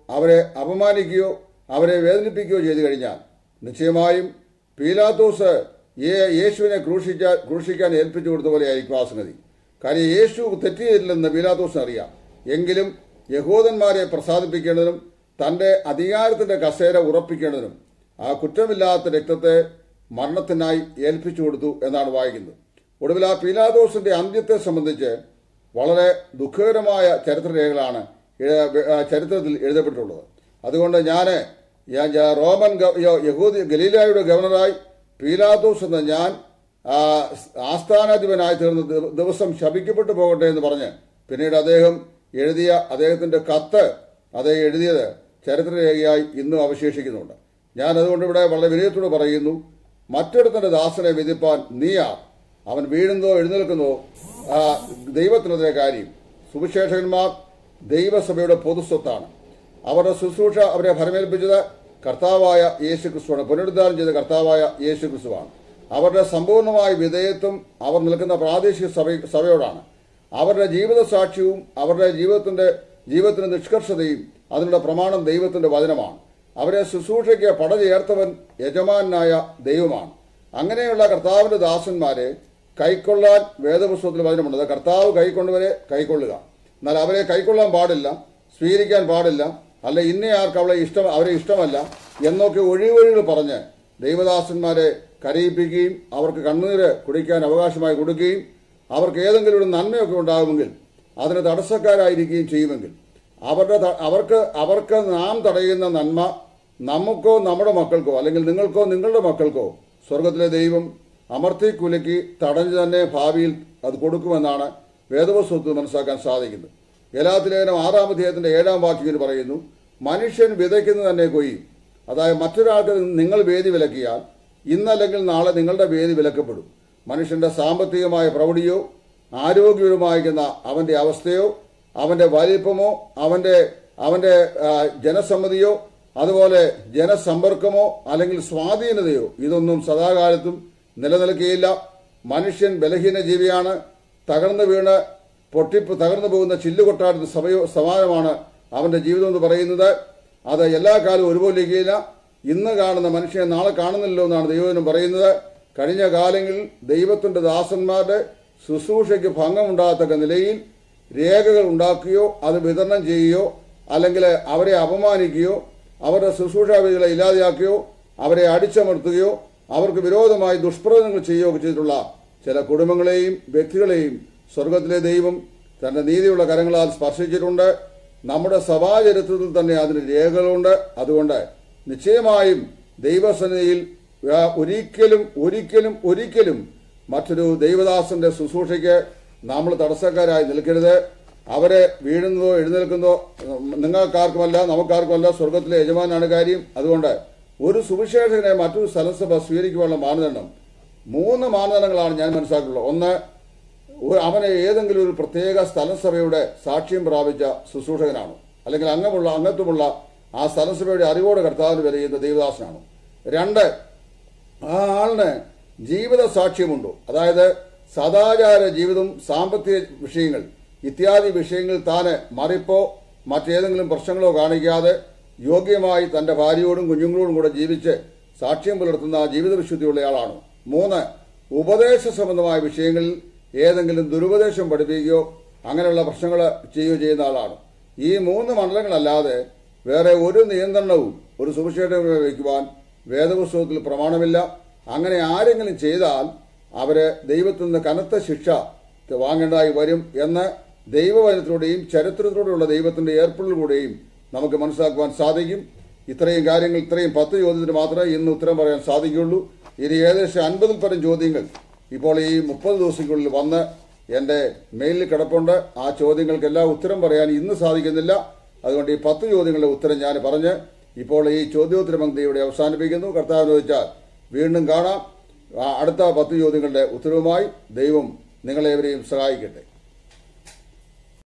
അവരെ അപമാനിക്കുകയോ അവരെ വേദനിപ്പിക്കുകയോ ചെയ്തു കഴിഞ്ഞാൽ നിശ്ചയമായും പീലാത്തോസ് യേ- യേശുവിനെ ക്രൂശിച്ച ക്രൂശിക്കാൻ ഏൽപ്പിച്ചു കൊടുത്ത പോലെ ആയിരിക്കും ആ സംഗതി കാര്യം യേശു തെറ്റ് ചെയ്തിട്ടില്ലെന്ന് പീലാത്തോസിന് അറിയാം എങ്കിലും യഹൂദന്മാരെ പ്രസാദിപ്പിക്കേണ്ടതിനും തന്റെ അധികാരത്തിന്റെ കസേര ഉറപ്പിക്കേണ്ടതിനും ആ കുറ്റമില്ലാത്ത രക്തത്തെ മരണത്തിനായി ഏൽപ്പിച്ചു കൊടുത്തു എന്നാണ് വായിക്കുന്നത് ഒടുവിൽ ആ പീലാദോസിന്റെ അന്ത്യത്തെ സംബന്ധിച്ച് വളരെ ദുഃഖകരമായ ചരിത്രരേഖകളാണ് എഴ- ആ ചരിത്രത്തിൽ എഴുതപ്പെട്ടിട്ടുള്ളത് അതുകൊണ്ട് ഞാൻ ഞാൻ ഞാൻ റോമൻ ഗവ- യ- യഹൂദി ഗലീലായുടെ ഗവർണറായി പീലാദോസ് എന്ന ഞാൻ ആ, ആസ്ഥാനാധിപനായി തീർന്ന ദിവ- ദിവസം ശപിക്കപ്പെട്ടു പോകട്ടെ എന്ന് പറഞ്ഞ് പിന്നീട് അദ്ദേഹം എഴുതിയ അദ്ദേഹത്തിന്റെ കത്ത് അദ്ദേഹം എഴുതിയത് ചരിത്രരേഖയായി ഇന്നും അവശേഷിക്കുന്നുണ്ട് ഞാൻ അതുകൊണ്ട് ഇവിടെ വളരെ വിനയത്തോട് പറയുന്നു മറ്റൊരുത്തന്റെ ദാസനെ വിധിപ്പാൻ നീയാ അവൻ വീഴുന്നതോ എഴുന്നേൽക്കുന്നതോ ആ, ദൈവത്തിനെതിരെ കാര്യം സുവിശേഷകന്മാർ ദൈവസഭയുടെ പൊതുസ്വത്താണ് അവരുടെ ശുശ്രൂഷ അവരെ ഫലമേൽപ്പിച്ചത് കർത്താവായ യേശു ക്രിസ്തുവാണ് പുനരുദ്ധാരം ചെയ്ത കർത്താവായ യേശു ക്രിസ്തുവാണ് അവരുടെ സമ്പൂർണ്ണമായ വിധേയത്വം അവർ നിൽക്കുന്ന പ്രാദേശിക സഭ സഭയോടാണ് അവരുടെ ജീവിത സാക്ഷ്യവും അവരുടെ ജീവിതത്തിന്റെ ജീവിതത്തിന്റെ നിഷ്കർഷതയും അതിനുള്ള പ്രമാണം ദൈവത്തിന്റെ വചനമാണ് അവരെ ശുശ്രൂഷയ്ക്ക് പട ചേർത്തവൻ യജമാനായ ദൈവമാണ് അങ്ങനെയുള്ള കർത്താവിന്റെ ദാസന്മാരെ കൈക്കൊള്ളാൻ വേദപുസ്തകത്തിൽ വചനമുണ്ട് അത് കർത്താവ് കൈക്കൊണ്ടവരെ കൈക്കൊള്ളുക എന്നാൽ അവരെ കൈക്കൊള്ളാൻ പാടില്ല സ്വീകരിക്കാൻ പാടില്ല അല്ല ഇന്നയാർക്ക് അവളെ ഇഷ്ടം അവരെ ഇഷ്ടമല്ല എന്നൊക്കെ ഒഴിവൊഴികൾ പറഞ്ഞ് ദൈവദാസന്മാരെ കരയിപ്പിക്കുകയും അവർക്ക് കണ്ണീര് കുടിക്കാൻ അവകാശമായി കൊടുക്കുകയും അവർക്ക് ഏതെങ്കിലും ഒരു നന്മയൊക്കെ ഉണ്ടാകുമെങ്കിൽ അതിന് തടസ്സക്കാരായിരിക്കുകയും ചെയ്യുമെങ്കിൽ അവരുടെ ത- അവർക്ക് അവർക്ക് നാം തടയുന്ന നന്മ നമുക്കോ നമ്മുടെ മക്കൾക്കോ അല്ലെങ്കിൽ നിങ്ങൾക്കോ നിങ്ങളുടെ മക്കൾക്കോ സ്വർഗത്തിലെ ദൈവം അമർത്തി കുലുക്കി തടഞ്ഞു തന്നെ ഭാവിയിൽ അത് കൊടുക്കുമെന്നാണ് വേദപുസ്തകത്തിൽ മനസ്സിലാക്കാൻ സാധിക്കുന്നത് ഗലാത്തിലേഖനം ആറാം അധ്യായത്തിന്റെ ഏഴാം വാക്യത്തിൽ പറയുന്നു മനുഷ്യൻ വിതയ്ക്കുന്നത് തന്നെ കൊയ്യും അതായത് മറ്റൊരാൾക്ക് നിങ്ങൾ വേദി വിലക്കിയാൽ ഇന്നല്ലെങ്കിൽ നാളെ നിങ്ങളുടെ വേദി വിലക്കപ്പെടും മനുഷ്യന്റെ സാമ്പത്തികമായ പ്രൗഢിയോ ആരോഗ്യപരമായിരിക്കുന്ന അവന്റെ അവസ്ഥയോ അവന്റെ വലിപ്പമോ അവന്റെ അവന്റെ ആ, ജനസമ്മതിയോ അതുപോലെ ജനസമ്പർക്കമോ അല്ലെങ്കിൽ സ്വാധീനതയോ ഇതൊന്നും സദാകാലത്തും നിലനിൽക്കുകയില്ല മനുഷ്യൻ ബലഹീന ജീവിയാണ് തകർന്നു വീണ് പൊട്ടിപ്പ് തകർന്നു പോകുന്ന ചില്ലുകൊട്ടാരത്തിന് സമയോ സമാനമാണ് അവന്റെ ജീവിതം എന്ന് പറയുന്നത് അത് എല്ലാ കാലവും ഒരുപോലെ ഇരിക്കുകയില്ല ഇന്ന് കാണുന്ന മനുഷ്യനെ നാളെ കാണുന്നില്ലല്ലോ എന്നാണ് ദൈവം പറയുന്നത് കഴിഞ്ഞ കാലങ്ങളിൽ ദൈവത്തിന്റെ ദാസന്മാരുടെ ശുശ്രൂഷയ്ക്ക് ഭംഗമുണ്ടാകത്തക്ക നിലയിൽ രേഖകൾ ഉണ്ടാക്കുകയോ അത് വിതരണം ചെയ്യുകയോ അല്ലെങ്കിൽ അവരെ അപമാനിക്കുകയോ അവരുടെ ശുശ്രൂഷാവിധികളെ ഇല്ലാതെയാക്കുകയോ അവരെ അടിച്ചമർത്തുകയോ അവർക്ക് വിരോധമായി ദുഷ്പ്രചരണങ്ങൾ ചെയ്യുകയോ ഒക്കെ ചെയ്തിട്ടുള്ള ചില കുടുംബങ്ങളെയും വ്യക്തികളെയും സ്വർഗത്തിലെ ദൈവം തന്റെ നീതിയുള്ള കരങ്ങളാൽ സ്പർശിച്ചിട്ടുണ്ട് നമ്മുടെ സഭാചരിത്രത്തിൽ തന്നെ അതിന് രേഖകളുണ്ട് അതുകൊണ്ട് നിശ്ചയമായും ദൈവസന്നിധിയിൽ ആ, ഒരിക്കലും ഒരിക്കലും ഒരിക്കലും മറ്റൊരു ദൈവദാസന്റെ ശുശ്രൂഷയ്ക്ക് നമ്മൾ തടസ്സക്കാരായി നിൽക്കരുത് അവരെ വീഴുന്നതോ എഴുന്നേൽക്കുന്നതോ ഉം, നിങ്ങൾക്കാർക്കുമല്ല നമുക്കാർക്കുമല്ല സ്വർഗത്തിലെ യജമാനാണ് കാര്യം അതുകൊണ്ട് ഒരു സുവിശേഷകനെ മറ്റൊരു സ്ഥലസഭ സ്വീകരിക്കുവാനുള്ള മാനദണ്ഡം മൂന്ന് മാനദണ്ഡങ്ങളാണ് ഞാൻ മനസ്സിലാക്കിയിട്ടുള്ളത് ഒന്ന് ഒരു- അവന് ഏതെങ്കിലും ഒരു പ്രത്യേക സ്ഥലസഭയുടെ സാക്ഷ്യം പ്രാപിച്ച ശുശ്രൂഷകനാണ് അല്ലെങ്കിൽ അംഗമുള്ള അംഗത്വമുള്ള ആ സ്ഥലസഭയുടെ അറിവോട് കർത്താവിന് വിലയുന്ന ദൈവദാസനാണ് രണ്ട് ആ ആളിന് ജീവിത സാക്ഷ്യമുണ്ടോ അതായത് സദാചാര ജീവിതം സാമ്പത്തിക വിഷയങ്ങൾ ഇത്യാദി വിഷയങ്ങളിൽ താന് മറിപ്പോ മറ്റേതെങ്കിലും പ്രശ്നങ്ങളോ കാണിക്കാതെ യോഗ്യമായി തന്റെ ഭാര്യയോടും കുഞ്ഞുങ്ങളോടും കൂടെ ജീവിച്ച് സാക്ഷ്യം പുലർത്തുന്ന ജീവിത വിശുദ്ധിയുള്ളയാളാണ് മൂന്ന് ഉപദേശ സംബന്ധമായ വിഷയങ്ങളിൽ ഏതെങ്കിലും ദുരുപദേശം പഠിപ്പിക്കുകയോ അങ്ങനെയുള്ള പ്രശ്നങ്ങൾ ചെയ്യുകയോ ചെയ്യുന്ന ആളാണ് ഈ മൂന്ന് മണ്ഡലങ്ങളല്ലാതെ വേറെ ഒരു നിയന്ത്രണവും ഒരു സുവിശേഷം വയ്ക്കുവാൻ വേദപുസ്തകത്തിൽ പ്രമാണമില്ല അങ്ങനെ ആരെങ്കിലും ചെയ്താൽ അവര് ദൈവത്തിൽ നിന്ന് കനത്ത ശിക്ഷ വാങ്ങേണ്ടതായി വരും എന്ന് ദൈവവചനത്തിലൂടെയും ചരിത്രത്തിലൂടെയുള്ള ദൈവത്തിന്റെ ഏർപ്പെടലിലൂടെയും നമുക്ക് മനസ്സിലാക്കുവാൻ സാധിക്കും ഇത്രയും കാര്യങ്ങൾ ഇത്രയും പത്ത് ചോദ്യത്തിന് മാത്രമേ ഇന്ന് ഉത്തരം പറയാൻ സാധിക്കുകയുള്ളൂ ഇനി ഏകദേശം അൻപതിൽ പരം ചോദ്യങ്ങൾ ഇപ്പോൾ ഈ മുപ്പത് ദിവസത്തിനുള്ളിൽ വന്ന് എന്റെ മെയിലിൽ കിടപ്പുണ്ട് ആ ചോദ്യങ്ങൾക്കെല്ലാം ഉത്തരം പറയാൻ ഇന്ന് സാധിക്കുന്നില്ല അതുകൊണ്ട് ഈ പത്ത് ചോദ്യങ്ങളുടെ ഉത്തരം ഞാൻ പറഞ്ഞ് ഇപ്പോൾ ഈ ചോദ്യോത്തര പങ്ക്തി ഇവിടെ അവസാനിപ്പിക്കുന്നു കർത്താവിന് ചോദിച്ചാൽ വീണ്ടും കാണാം ആ അടുത്ത പത്ത് ചോദ്യങ്ങളുടെ ഉത്തരവുമായി ദൈവം നിങ്ങളേവരെയും സഹായിക്കട്ടെ